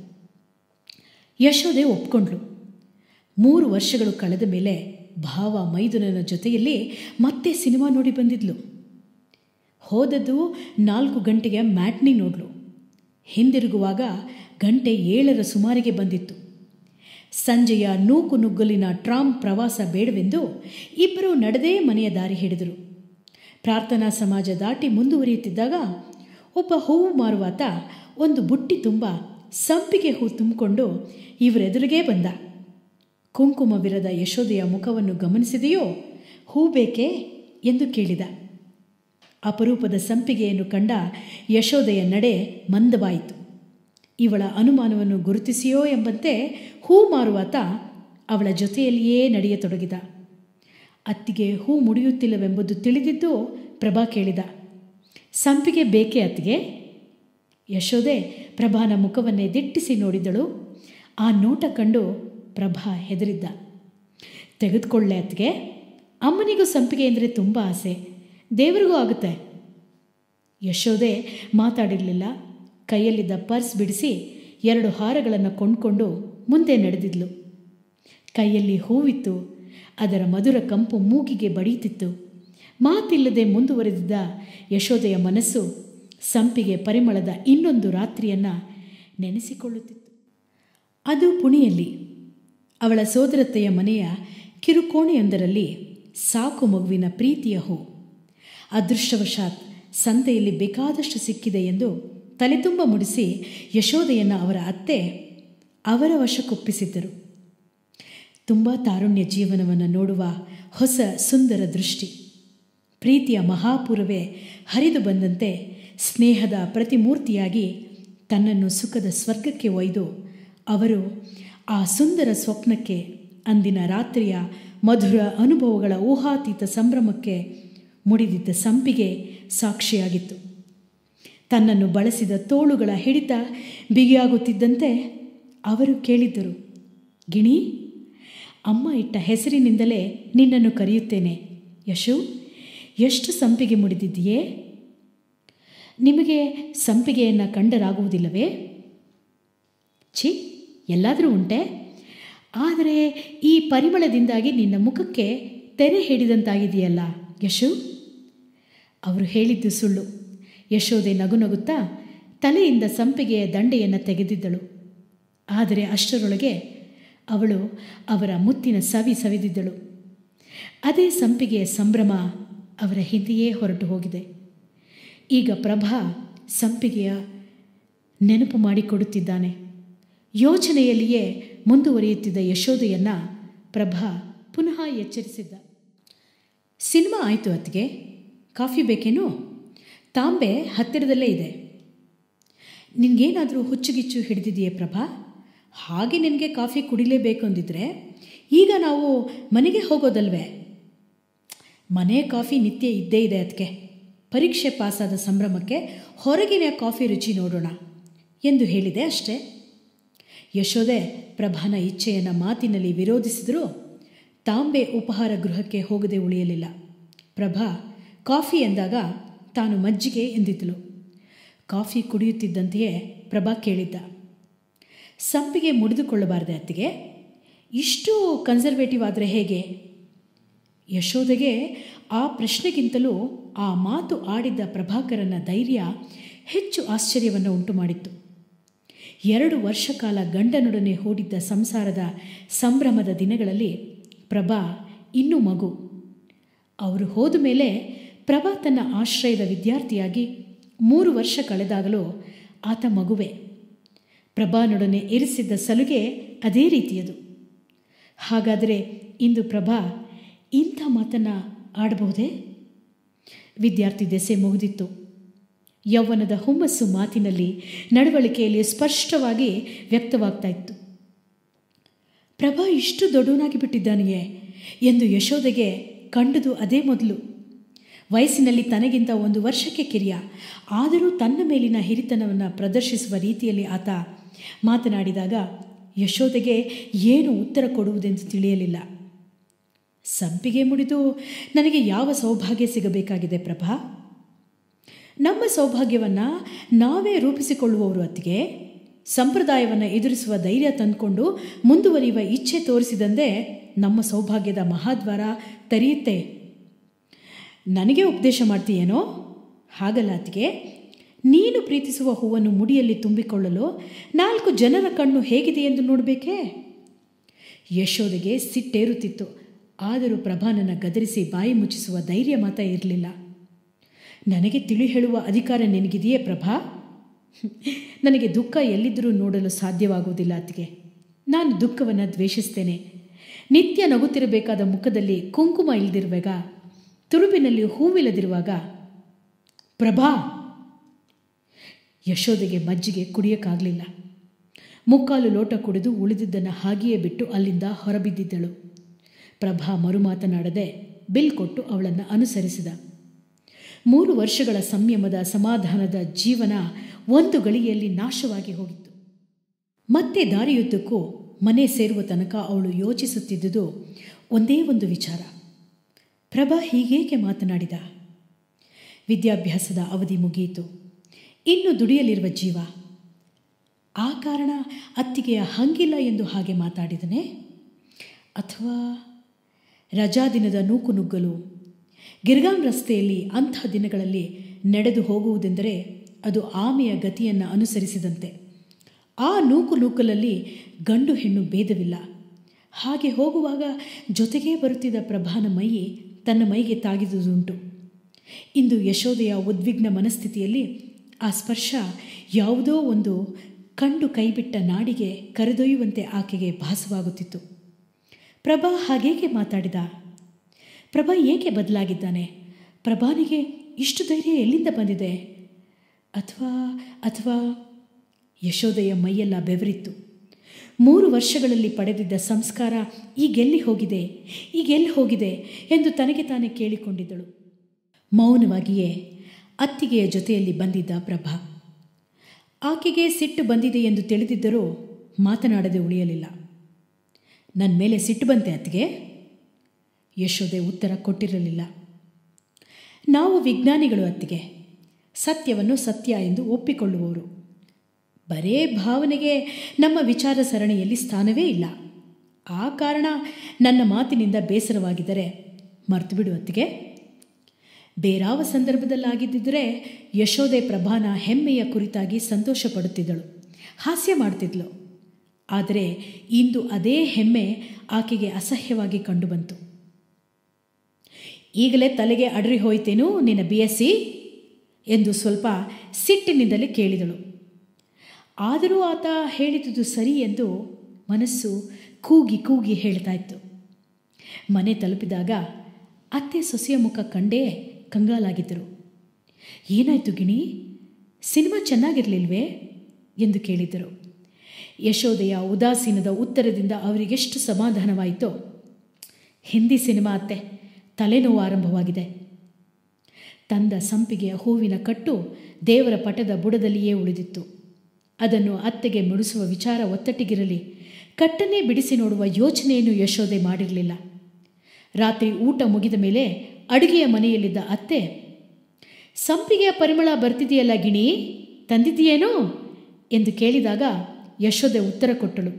ಯಶೋದೆ ಒಪ್ಕೊಂಡ್ಳು ಮೂರು ವರ್ಷಗಳು ಕಳೆದ ಮೇಲೆ ಭಾವ ಮೈದುನನ ಜೊತೆಯಲ್ಲಿ ಮತ್ತೆ ಸಿನಿಮಾ ನೋಡಿ ಬಂದಿದ್ಲು ಹೋದದ್ದು ನಾಲ್ಕು ಗಂಟೆಗೆ ಮ್ಯಾಟ್ನಿ ನೋಡ್ಲು ಹಿಂದಿರುಗುವಾಗ ಗಂಟೆ ಏಳರ ಸುಮಾರಿಗೆ ಬಂದಿತ್ತು ಸಂಜೆಯ ನೂಕು ನುಗ್ಗಲಿನ ಟ್ರಾಮ್ ಪ್ರವಾಸ ಬೇಡವೆಂದು ಇಬ್ಬರು ನಡೆದೇ ಮನೆಯ ದಾರಿ ಹಿಡಿದರು ಪ್ರಾರ್ಥನಾ ಸಮಾಜ ದಾಟಿ ಮುಂದುವರಿಯುತ್ತಿದ್ದಾಗ ಒಬ್ಬ ಹೂವು ಮಾರುವಾತ ಒಂದು ಬುಟ್ಟಿ ತುಂಬ ಸಂಪಿಗೆ ಹೂ ತುಂಬಿಕೊಂಡು ಇವರೆದುರಿಗೆ ಬಂದ ಕುಂಕುಮವಿರದ ಯಶೋದೆಯ ಮುಖವನ್ನು ಗಮನಿಸಿದೆಯೋ ಹೂ ಬೇಕೇ ಎಂದು ಕೇಳಿದ ಅಪರೂಪದ ಸಂಪಿಗೆಯನ್ನು ಕಂಡ ಯಶೋದೆಯ ನಡೆ ಮಂದವಾಯಿತು ಇವಳ ಅನುಮಾನವನ್ನು ಗುರುತಿಸಿಯೋ ಎಂಬಂತೆ ಹೂ ಮಾರುವಾತ ಅವಳ ಜೊತೆಯಲ್ಲಿಯೇ ನಡೆಯತೊಡಗಿದ ಅತ್ತಿಗೆ ಹೂ ಮುಡಿಯುತ್ತಿಲ್ಲವೆಂಬುದು ತಿಳಿದಿದ್ದು ಪ್ರಭಾ ಕೇಳಿದ ಸಂಪಿಗೆ ಬೇಕೇ ಅತ್ತಿಗೆ ಯಶೋದೆ ಪ್ರಭಾನ ಮುಖವನ್ನೇ ದಿಟ್ಟಿಸಿ ನೋಡಿದಳು ಆ ನೋಟ ಕಂಡು ಪ್ರಭಾ ಹೆದರಿದ್ದ ತೆಗೆದುಕೊಳ್ಳೆ ಅತ್ತಿಗೆ ಅಮ್ಮನಿಗೂ ಸಂಪಿಗೆ ಅಂದರೆ ತುಂಬ ಆಸೆ ದೇವರಿಗೂ ಆಗುತ್ತೆ ಯಶೋದೆ ಮಾತಾಡಿರಲಿಲ್ಲ ಕೈಯಲ್ಲಿದ್ದ ಪರ್ಸ್ ಬಿಡಿಸಿ ಎರಡು ಹಾರಗಳನ್ನು ಕೊಂಡ್ಕೊಂಡು ಮುಂದೆ ನಡೆದಿದ್ಲು ಕೈಯಲ್ಲಿ ಹೂವಿತ್ತು ಅದರ ಮಧುರ ಕಂಪು ಮೂಗಿಗೆ ಬಡೀತಿತ್ತು ಮಾತಿಲ್ಲದೆ ಮುಂದುವರೆದಿದ್ದ ಯಶೋದೆಯ ಮನಸ್ಸು ಸಂಪಿಗೆ ಪರಿಮಳದ ಇನ್ನೊಂದು ರಾತ್ರಿಯನ್ನು ನೆನೆಸಿಕೊಳ್ಳುತ್ತಿತ್ತು ಅದು ಪುಣೆಯಲ್ಲಿ ಅವಳ ಸೋದರತ್ತೆಯ ಮನೆಯ ಕಿರುಕೋಣೆಯೊಂದರಲ್ಲಿ ಸಾಕು ಮಗುವಿನ ಪ್ರೀತಿಯ ಹೂ ಅದೃಷ್ಟವಶಾತ್ ಸಂತೆಯಲ್ಲಿ ಬೇಕಾದಷ್ಟು ಸಿಕ್ಕಿದೆ ಎಂದು ತಲೆತುಂಬ ಮುಡಿಸಿ ಯಶೋದೆಯನ್ನು ಅವರ ಅತ್ತೆ ಅವರ ವಶಕ್ಕೊಪ್ಪಿಸಿದ್ದರು ತುಂಬ ತಾರುಣ್ಯ ಜೀವನವನ್ನು ನೋಡುವ ಹೊಸ ಸುಂದರ ದೃಷ್ಟಿ ಪ್ರೀತಿಯ ಮಹಾಪುರವೇ ಹರಿದು ಬಂದಂತೆ ಸ್ನೇಹದ ಪ್ರತಿಮೂರ್ತಿಯಾಗಿ ತನ್ನನ್ನು ಸುಖದ ಸ್ವರ್ಗಕ್ಕೆ ಒಯ್ದು ಅವರು ಆ ಸುಂದರ ಸ್ವಪ್ನಕ್ಕೆ ಅಂದಿನ ರಾತ್ರಿಯ ಮಧುರ ಅನುಭವಗಳ ಊಹಾತೀತ ಸಂಭ್ರಮಕ್ಕೆ ಮುಡಿದಿದ್ದ ಸಂಪಿಗೆ ಸಾಕ್ಷಿಯಾಗಿತ್ತು ತನ್ನನ್ನು ಬಳಸಿದ ತೋಳುಗಳ ಹಿಡಿತ ಬಿಗಿಯಾಗುತ್ತಿದ್ದಂತೆ ಅವರು ಕೇಳಿದ್ದರು ಗಿಣಿ ಅಮ್ಮ ಇಟ್ಟ ಹೆಸರಿನಿಂದಲೇ ನಿನ್ನನ್ನು ಕರೆಯುತ್ತೇನೆ ಯಶು ಎಷ್ಟು ಸಂಪಿಗೆ ಮುಡಿದಿದ್ದೀಯೇ ನಿಮಗೆ ಸಂಪಿಗೆಯನ್ನು ಕಂಡರಾಗುವುದಿಲ್ಲವೇ ಛಿ ಎಲ್ಲಾದರೂ ಉಂಟೆ ಆದರೆ ಈ ಪರಿಮಳದಿಂದಾಗಿ ನಿನ್ನ ಮುಖಕ್ಕೆ ತೆರೆ ಹಿಡಿದಂತಾಗಿದೆಯಲ್ಲ ಯಶು ಅವರು ಹೇಳಿದ್ದು ಸುಳ್ಳು ಯಶೋದೆ ನಗು ನಗುತ್ತಾ ತಲೆಯಿಂದ ಸಂಪಿಗೆಯ ದಂಡೆಯನ್ನು ತೆಗೆದಿದ್ದಳು ಆದರೆ ಅಷ್ಟರೊಳಗೆ ಅವಳು ಅವರ ಮುತ್ತಿನ ಸವಿ ಸವಿದಿದ್ದಳು ಅದೇ ಸಂಪಿಗೆಯ ಸಂಭ್ರಮ ಅವರ ಹಿಂದೆಯೇ ಹೊರಟು ಹೋಗಿದೆ ಈಗ ಪ್ರಭಾ ಸಂಪಿಗೆಯ ನೆನಪು ಮಾಡಿಕೊಡುತ್ತಿದ್ದಾನೆ ಯೋಚನೆಯಲ್ಲಿಯೇ ಮುಂದುವರಿಯುತ್ತಿದ್ದ ಯಶೋದೆಯನ್ನು ಪ್ರಭಾ ಪುನಃ ಎಚ್ಚರಿಸಿದ್ದ ಸಿನಿಮಾ ಆಯಿತು ಅತ್ತಿಗೆ ಕಾಫಿ ಬೇಕೇನೋ ತಾಂಬೆ ಹತ್ತಿರದಲ್ಲೇ ಇದೆ ನಿನಗೇನಾದರೂ ಹುಚ್ಚುಗಿಚ್ಚು ಹಿಡಿದಿದೆಯೇ ಪ್ರಭಾ ಹಾಗೆ ನಿನಗೆ ಕಾಫಿ ಕುಡಿಲೇಬೇಕು ಅಂದಿದ್ರೆ ಈಗ ನಾವು ಮನೆಗೆ ಹೋಗೋದಲ್ವೇ ಮನೆ ಕಾಫಿ ನಿತ್ಯ ಇದ್ದೇ ಇದೆ ಅದಕ್ಕೆ ಪರೀಕ್ಷೆ ಪಾಸಾದ ಸಂಭ್ರಮಕ್ಕೆ ಹೊರಗಿನ ಕಾಫಿ ರುಚಿ ನೋಡೋಣ ಎಂದು ಹೇಳಿದೆ ಅಷ್ಟೇ ಯಶೋದೆ ಪ್ರಭಾನ ಇಚ್ಛೆಯನ್ನು ಮಾತಿನಲ್ಲಿ ವಿರೋಧಿಸಿದರೂ ತಾಂಬೆ ಉಪಹಾರ ಗೃಹಕ್ಕೆ ಹೋಗದೆ ಉಳಿಯಲಿಲ್ಲ ಪ್ರಭಾ ಕಾಫಿ ಎಂದಾಗ ತಾನು ಮಜ್ಜಿಗೆ ಎಂದಿದ್ದಳು ಕಾಫಿ ಕುಡಿಯುತ್ತಿದ್ದಂತೆಯೇ ಪ್ರಭಾ ಕೇಳಿದ್ದ ಸಂಪಿಗೆ ಮುಡಿದುಕೊಳ್ಳಬಾರದೆ ಅತ್ತಿಗೆ ಇಷ್ಟು ಕನ್ಸರ್ವೇಟಿವ್ ಆದರೆ ಹೇಗೆ ಯಶೋದೆಗೆ ಆ ಪ್ರಶ್ನೆಗಿಂತಲೂ ಆ ಮಾತು ಆಡಿದ್ದ ಪ್ರಭಾಕರನ ಧೈರ್ಯ ಹೆಚ್ಚು ಆಶ್ಚರ್ಯವನ್ನು ಉಂಟು ಮಾಡಿತ್ತು ಎರಡು ವರ್ಷ ಕಾಲ ಗಂಡನೊಡನೆ ಹೂಡಿದ್ದ ಸಂಸಾರದ ಸಂಭ್ರಮದ ದಿನಗಳಲ್ಲಿ ಪ್ರಭಾ ಇನ್ನೂ ಮಗು ಅವರು ಹೋದ ಮೇಲೆ ಪ್ರಭಾ ತನ್ನ ಆಶ್ರಯದ ವಿದ್ಯಾರ್ಥಿಯಾಗಿ ಮೂರು ವರ್ಷ ಕಳೆದಾಗಲೂ ಆತ ಮಗುವೆ ಪ್ರಭಾನೊಡನೆ ಇರಿಸಿದ್ದ ಸಲುಗೆ ಅದೇ ರೀತಿಯದು ಹಾಗಾದರೆ ಇಂದು ಪ್ರಭಾ ಇಂಥ ಮಾತನ್ನು ಆಡಬಹುದೇ ವಿದ್ಯಾರ್ಥಿ ದೆಸೆ ಮುಗಿದಿತ್ತು ಯೌವನದ ಹುಮ್ಮಸ್ಸು ಮಾತಿನಲ್ಲಿ ನಡವಳಿಕೆಯಲ್ಲಿ ಸ್ಪಷ್ಟವಾಗಿ ವ್ಯಕ್ತವಾಗ್ತಾ ಇತ್ತು ಪ್ರಭಾ ಇಷ್ಟು ದೊಡ್ಡವನಾಗಿ ಬಿಟ್ಟಿದ್ದಾನೆಯೇ ಎಂದು ಯಶೋದೆಗೆ ಕಂಡುದು ಅದೇ ಮೊದಲು ವಯಸ್ಸಿನಲ್ಲಿ ತನಗಿಂತ ಒಂದು ವರ್ಷಕ್ಕೆ ಕಿರಿಯ ಆದರೂ ತನ್ನ ಮೇಲಿನ ಹಿರಿತನವನ್ನು ಪ್ರದರ್ಶಿಸುವ ರೀತಿಯಲ್ಲಿ ಆತ ಮಾತನಾಡಿದಾಗ ಯಶೋದೆಗೆ ಏನು ಉತ್ತರ ಕೊಡುವುದೆಂದು ತಿಳಿಯಲಿಲ್ಲ ಸಂಪಿಗೆ ಮುಡಿದು ನನಗೆ ಯಾವ ಸೌಭಾಗ್ಯ ಸಿಗಬೇಕಾಗಿದೆ ಪ್ರಭಾ ನಮ್ಮ ಸೌಭಾಗ್ಯವನ್ನು ನಾವೇ ರೂಪಿಸಿಕೊಳ್ಳುವವರು ಅತ್ತಿಗೆ ಸಂಪ್ರದಾಯವನ್ನು ಎದುರಿಸುವ ಧೈರ್ಯ ತಂದುಕೊಂಡು ಮುಂದುವರಿಯುವ ಇಚ್ಛೆ ತೋರಿಸಿದಂತೆ ನಮ್ಮ ಸೌಭಾಗ್ಯದ ಮಹಾದ್ವಾರ ತೆರೆಯುತ್ತೆ ನನಗೆ ಉಪದೇಶ ಮಾಡ್ತೀಯೇನೋ ಹಾಗಲ್ಲ ಅತ್ತಿಗೆ ನೀನು ಪ್ರೀತಿಸುವ ಹೂವನ್ನು ಮುಡಿಯಲ್ಲಿ ತುಂಬಿಕೊಳ್ಳಲು ನಾಲ್ಕು ಜನರ ಕಣ್ಣು ಹೇಗಿದೆ ಎಂದು ನೋಡಬೇಕೇ ಯಶೋದೆಗೆ ಸಿಟ್ಟೇರುತ್ತಿತ್ತು ಆದರೂ ಪ್ರಭಾನನ್ನು ಗದರಿಸಿ ಬಾಯಿ ಮುಚ್ಚಿಸುವ ಧೈರ್ಯ ಮಾತ್ರ ಇರಲಿಲ್ಲ ನನಗೆ ತಿಳಿ ಹೇಳುವ ಅಧಿಕಾರ ನಿನಗಿದೆಯೇ ಪ್ರಭಾ ನನಗೆ ದುಃಖ ಎಲ್ಲಿದ್ದರೂ ನೋಡಲು ಸಾಧ್ಯವಾಗುವುದಿಲ್ಲ ಅತ್ತಿಗೆ ನಾನು ದುಃಖವನ್ನು ದ್ವೇಷಿಸ್ತೇನೆ ನಿತ್ಯ ನಗುತ್ತಿರಬೇಕಾದ ಮುಖದಲ್ಲಿ ಕುಂಕುಮ ಇಲ್ಲದಿರುವಾಗ ತುರುಬಿನಲ್ಲಿ ಹೂವಿಲ್ಲದಿರುವಾಗ ಪ್ರಭಾ ಯಶೋದೆಗೆ ಮಜ್ಜಿಗೆ ಕುಡಿಯೋಕ್ಕಾಗಲಿಲ್ಲ ಮುಕ್ಕಾಲು ಲೋಟ ಕುಡಿದು ಉಳಿದಿದ್ದನ್ನು ಹಾಗೆಯೇ ಬಿಟ್ಟು ಅಲ್ಲಿಂದ ಹೊರಬಿದ್ದಿದ್ದಳು ಪ್ರಭಾ ಮರುಮಾತನಾಡದೆ ಬಿಲ್ ಕೊಟ್ಟು ಅವಳನ್ನು ಅನುಸರಿಸಿದ ಮೂರು ವರ್ಷಗಳ ಸಂಯಮದ ಸಮಾಧಾನದ ಜೀವನ ಒಂದು ಗಳಿಗೆಯಲ್ಲಿ ನಾಶವಾಗಿ ಹೋಗಿತ್ತು ಮತ್ತೆ ದಾರಿಯುದ್ದಕ್ಕೂ ಮನೆ ಸೇರುವ ತನಕ ಅವಳು ಯೋಚಿಸುತ್ತಿದ್ದುದು ಒಂದೇ ಒಂದು ವಿಚಾರ ಪ್ರಭಾ ಹೀಗೇಕೆ ಮಾತನಾಡಿದ ವಿದ್ಯಾಭ್ಯಾಸದ ಅವಧಿ ಮುಗಿಯಿತು ಇನ್ನು ದುಡಿಯಲಿರುವ ಜೀವ ಆ ಕಾರಣ ಅತ್ತಿಗೆಯ ಹಂಗಿಲ್ಲ ಎಂದು ಹಾಗೆ ಮಾತಾಡಿದನೆ ಅಥವಾ ರಜಾದಿನದ ನೂಕು ನುಗ್ಗಲು ಗಿರ್ಗಾಮ್ ರಸ್ತೆಯಲ್ಲಿ ಅಂಥ ದಿನಗಳಲ್ಲಿ ನಡೆದು ಹೋಗುವುದೆಂದರೆ ಅದು ಆಮೆಯ ಗತಿಯನ್ನು ಅನುಸರಿಸಿದಂತೆ ಆ ನೂಕು ನೂಕಲಲ್ಲಿ ಗಂಡು ಹೆಣ್ಣು ಭೇದವಿಲ್ಲ ಹಾಗೆ ಹೋಗುವಾಗ ಜೊತೆಗೇ ಬರುತ್ತಿದ್ದ ಪ್ರಭಾನ ಮೈ ತನ್ನ ಮೈಗೆ ತಾಗಿದುದುಂಟು ಇಂದು ಯಶೋದೆಯ ಉದ್ವಿಗ್ನ ಮನಸ್ಥಿತಿಯಲ್ಲಿ ಆ ಸ್ಪರ್ಶ ಯಾವುದೋ ಒಂದು ಕಂಡು ಕೈಬಿಟ್ಟ ನಾಡಿಗೆ ಕರೆದೊಯ್ಯುವಂತೆ ಆಕೆಗೆ ಭಾಸವಾಗುತ್ತಿತ್ತು ಪ್ರಭಾ ಹಾಗೇಕೆ ಮಾತಾಡಿದ ಪ್ರಭಾ ಏಕೆ ಬದಲಾಗಿದ್ದಾನೆ ಪ್ರಭಾನಿಗೆ ಇಷ್ಟು ಧೈರ್ಯ ಎಲ್ಲಿಂದ ಬಂದಿದೆ ಅಥವಾ ಅಥವಾ ಯಶೋದೆಯ ಮೈಯೆಲ್ಲ ಬೆವರಿತ್ತು ಮೂರು ವರ್ಷಗಳಲ್ಲಿ ಪಡೆದಿದ್ದ ಸಂಸ್ಕಾರ ಈಗೆಲ್ಲಿ ಹೋಗಿದೆ ಈಗೆಲ್ಲಿ ಹೋಗಿದೆ ಎಂದು ತನಗೆ ತಾನೇ ಕೇಳಿಕೊಂಡಿದ್ದಳು ಮೌನವಾಗಿಯೇ ಅತ್ತಿಗೆಯ ಜೊತೆಯಲ್ಲಿ ಬಂದಿದ್ದ ಪ್ರಭಾ ಆಕೆಗೆ ಸಿಟ್ಟು ಬಂದಿದೆ ಎಂದು ತಿಳಿದಿದ್ದರೂ ಮಾತನಾಡದೆ ಉಳಿಯಲಿಲ್ಲ ನನ್ನ ಮೇಲೆ ಸಿಟ್ಟು ಬಂತೆ ಅತ್ತಿಗೆ ಯಶೋದೆ ಉತ್ತರ ಕೊಟ್ಟಿರಲಿಲ್ಲ ನಾವು ವಿಜ್ಞಾನಿಗಳು ಅತ್ತಿಗೆ ಸತ್ಯವನ್ನು ಸತ್ಯ ಎಂದು ಒಪ್ಪಿಕೊಳ್ಳುವವರು ಬರೇ ಭಾವನೆಗೆ ನಮ್ಮ ವಿಚಾರ ಸರಣಿಯಲ್ಲಿ ಸ್ಥಾನವೇ ಇಲ್ಲ ಆ ಕಾರಣ ನನ್ನ ಮಾತಿನಿಂದ ಬೇಸರವಾಗಿದ್ದರೆ ಮರ್ತು ಬಿಡು ಅತ್ತಿಗೆ ಬೇರಾವ ಸಂದರ್ಭದಲ್ಲಾಗಿದ್ದಿದ್ದರೆ ಯಶೋದೆ ಪ್ರಭಾನ ಹೆಮ್ಮೆಯ ಕುರಿತಾಗಿ ಸಂತೋಷ ಪಡುತ್ತಿದ್ದಳು ಹಾಸ್ಯ ಮಾಡ್ತಿದ್ಳು ಆದರೆ ಇಂದು ಅದೇ ಹೆಮ್ಮೆ ಆಕೆಗೆ ಅಸಹ್ಯವಾಗಿ ಕಂಡುಬಂತು ಈಗಲೇ ತಲೆಗೆ ಅಡ್ರಿ ಹೋಯ್ತೇನು ನಿನ್ನ ಬಿ ಎಸ್ ಸಿ ಎಂದು ಸ್ವಲ್ಪ ಸಿಟ್ಟಿನಿಂದಲೇ ಕೇಳಿದಳು ಆದರೂ ಆತ ಹೇಳಿದುದು ಸರಿ ಎಂದು ಮನಸ್ಸು ಕೂಗಿ ಕೂಗಿ ಹೇಳ್ತಾ ಇತ್ತು ಮನೆ ತಲುಪಿದಾಗ ಅತ್ತೆ ಸೊಸೆಯ ಮುಖ ಕಂಡೇ ಕಂಗಾಲಾಗಿದ್ದರು ಏನಾಯಿತು ಗಿಣಿ ಸಿನಿಮಾ ಚೆನ್ನಾಗಿರಲಿಲ್ವೇ ಎಂದು ಕೇಳಿದರು ಯಶೋದೆಯ ಉದಾಸೀನದ ಉತ್ತರದಿಂದ ಅವರಿಗೆಷ್ಟು ಸಮಾಧಾನವಾಯಿತೋ ಹಿಂದಿ ಸಿನಿಮಾ ಅತ್ತೆ ತಲೆನೋವು ಆರಂಭವಾಗಿದೆ ತಂದ ಸಂಪಿಗೆಯ ಹೂವಿನ ಕಟ್ಟು ದೇವರ ಪಟದ ಬುಡದಲ್ಲಿಯೇ ಉಳಿದಿತ್ತು ಅದನ್ನು ಅತ್ತೆಗೆ ಮುಡಿಸುವ ವಿಚಾರ ಒತ್ತಟ್ಟಿಗಿರಲಿ ಕಟ್ಟನ್ನೇ ಬಿಡಿಸಿ ನೋಡುವ ಯೋಚನೆಯನ್ನು ಯಶೋದೆ ಮಾಡಿರಲಿಲ್ಲ ರಾತ್ರಿ ಊಟ ಮುಗಿದ ಮೇಲೆ ಅಡುಗೆಯ ಮನೆಯಲ್ಲಿದ್ದ ಅತ್ತೆ ಸಂಪಿಗೆಯ ಪರಿಮಳ ಬರ್ತಿದೆಯಲ್ಲ ಗಿಣಿ ತಂದಿದ್ದೀಯೇನೋ ಎಂದು ಕೇಳಿದಾಗ ಯಶೋದೆ ಉತ್ತರ ಕೊಟ್ಟಳು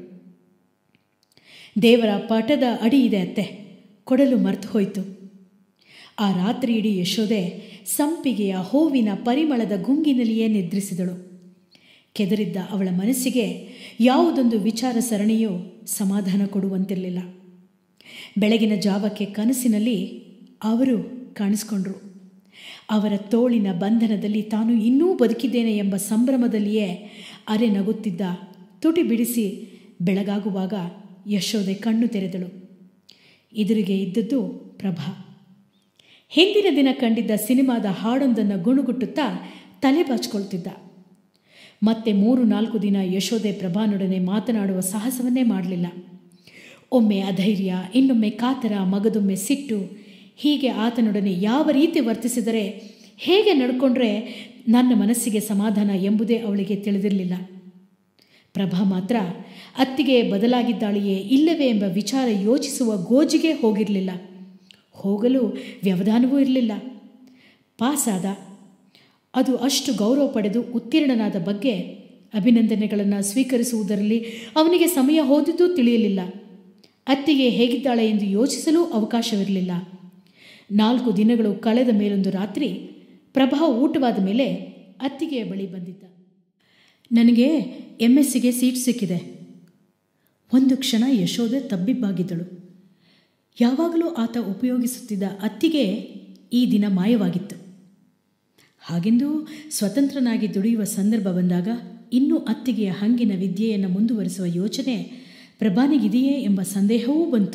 ದೇವರ ಪಟದ ಅಡಿ ಇದೆ ಅತ್ತೆ ಕೊಡಲು ಮರ್ತು ಹೋಯಿತು ಆ ರಾತ್ರಿ ಇಡೀ ಯಶೋದೆ ಸಂಪಿಗೆಯ ಹೂವಿನ ಪರಿಮಳದ ಗುಂಗಿನಲ್ಲಿಯೇ ನಿದ್ರಿಸಿದಳು ಕೆದರಿದ್ದ ಅವಳ ಮನಸ್ಸಿಗೆ ಯಾವುದೊಂದು ವಿಚಾರ ಸರಣಿಯೂ ಸಮಾಧಾನ ಕೊಡುವಂತಿರಲಿಲ್ಲ ಬೆಳಗಿನ ಜಾವಕ್ಕೆ ಕನಸಿನಲ್ಲಿ ಅವರು ಕಾಣಿಸ್ಕೊಂಡ್ರು ಅವರ ತೋಳಿನ ಬಂಧನದಲ್ಲಿ ತಾನು ಇನ್ನೂ ಬದುಕಿದ್ದೇನೆ ಎಂಬ ಸಂಭ್ರಮದಲ್ಲಿಯೇ ಅರೆ ನಗುತ್ತಿದ್ದ ತುಟಿ ಬಿಡಿಸಿ ಬೆಳಗಾಗುವಾಗ ಯಶೋದೆ ಕಣ್ಣು ತೆರೆದಳು ಎದುರಿಗೆ ಇದ್ದದ್ದು ಪ್ರಭಾ ಹಿಂದಿನ ದಿನ ಕಂಡಿದ್ದ ಸಿನಿಮಾದ ಹಾಡೊಂದನ್ನು ಗುಣುಗುಟ್ಟುತ್ತಾ ತಲೆ ಬಾಚ್ಕೊಳ್ತಿದ್ದ ಮತ್ತೆ ಮೂರು ನಾಲ್ಕು ದಿನ ಯಶೋದೆ ಪ್ರಭಾನೊಡನೆ ಮಾತನಾಡುವ ಸಾಹಸವನ್ನೇ ಮಾಡಲಿಲ್ಲ ಒಮ್ಮೆ ಅಧೈರ್ಯ ಇನ್ನೊಮ್ಮೆ ಕಾತರ ಮಗದೊಮ್ಮೆ ಸಿಟ್ಟು ಹೀಗೆ ಆತನೊಡನೆ ಯಾವ ರೀತಿ ವರ್ತಿಸಿದರೆ ಹೇಗೆ ನಡ್ಕೊಂಡ್ರೆ ನನ್ನ ಮನಸ್ಸಿಗೆ ಸಮಾಧಾನ ಎಂಬುದೇ ಅವಳಿಗೆ ತಿಳಿದಿರಲಿಲ್ಲ ಪ್ರಭಾ ಮಾತ್ರ ಅತ್ತಿಗೆ ಬದಲಾಗಿದ್ದಾಳೆಯೇ ಇಲ್ಲವೇ ಎಂಬ ವಿಚಾರ ಯೋಚಿಸುವ ಗೋಜಿಗೆ ಹೋಗಿರಲಿಲ್ಲ ಹೋಗಲು ವ್ಯವಧಾನವೂ ಇರಲಿಲ್ಲ ಪಾಸಾದ ಅದು ಅಷ್ಟು ಗೌರವ ಪಡೆದು ಉತ್ತೀರ್ಣನಾದ ಬಗ್ಗೆ ಅಭಿನಂದನೆಗಳನ್ನು ಸ್ವೀಕರಿಸುವುದರಲ್ಲಿ ಅವನಿಗೆ ಸಮಯ ಹೋದಿದ್ದೂ ತಿಳಿಯಲಿಲ್ಲ ಅತ್ತಿಗೆ ಹೇಗಿದ್ದಾಳೆ ಎಂದು ಯೋಚಿಸಲೂ ಅವಕಾಶವಿರಲಿಲ್ಲ ನಾಲ್ಕು ದಿನಗಳು ಕಳೆದ ಮೇಲೊಂದು ರಾತ್ರಿ ಪ್ರಭಾ ಊಟವಾದ ಮೇಲೆ ಅತ್ತಿಗೆಯ ಬಳಿ ಬಂದಿದ್ದ ನನಗೆ ಎಮ್ ಎಸ್ ಸಿಗೆ ಸೀಟ್ ಸಿಕ್ಕಿದೆ ಒಂದು ಕ್ಷಣ ಯಶೋದೆ ತಬ್ಬಿಬ್ಬಾಗಿದ್ದಳು ಯಾವಾಗಲೂ ಆತ ಉಪಯೋಗಿಸುತ್ತಿದ್ದ ಅತ್ತಿಗೆ ಈ ದಿನ ಮಾಯವಾಗಿತ್ತು ಹಾಗೆಂದು ಸ್ವತಂತ್ರನಾಗಿ ದುಡಿಯುವ ಸಂದರ್ಭ ಬಂದಾಗ ಇನ್ನೂ ಅತ್ತಿಗೆಯ ಹಂಗಿನ ವಿದ್ಯೆಯನ್ನು ಮುಂದುವರಿಸುವ ಯೋಚನೆ ಪ್ರಭಾನಿಗಿದೆಯೇ ಎಂಬ ಸಂದೇಹವೂ ಬಂತು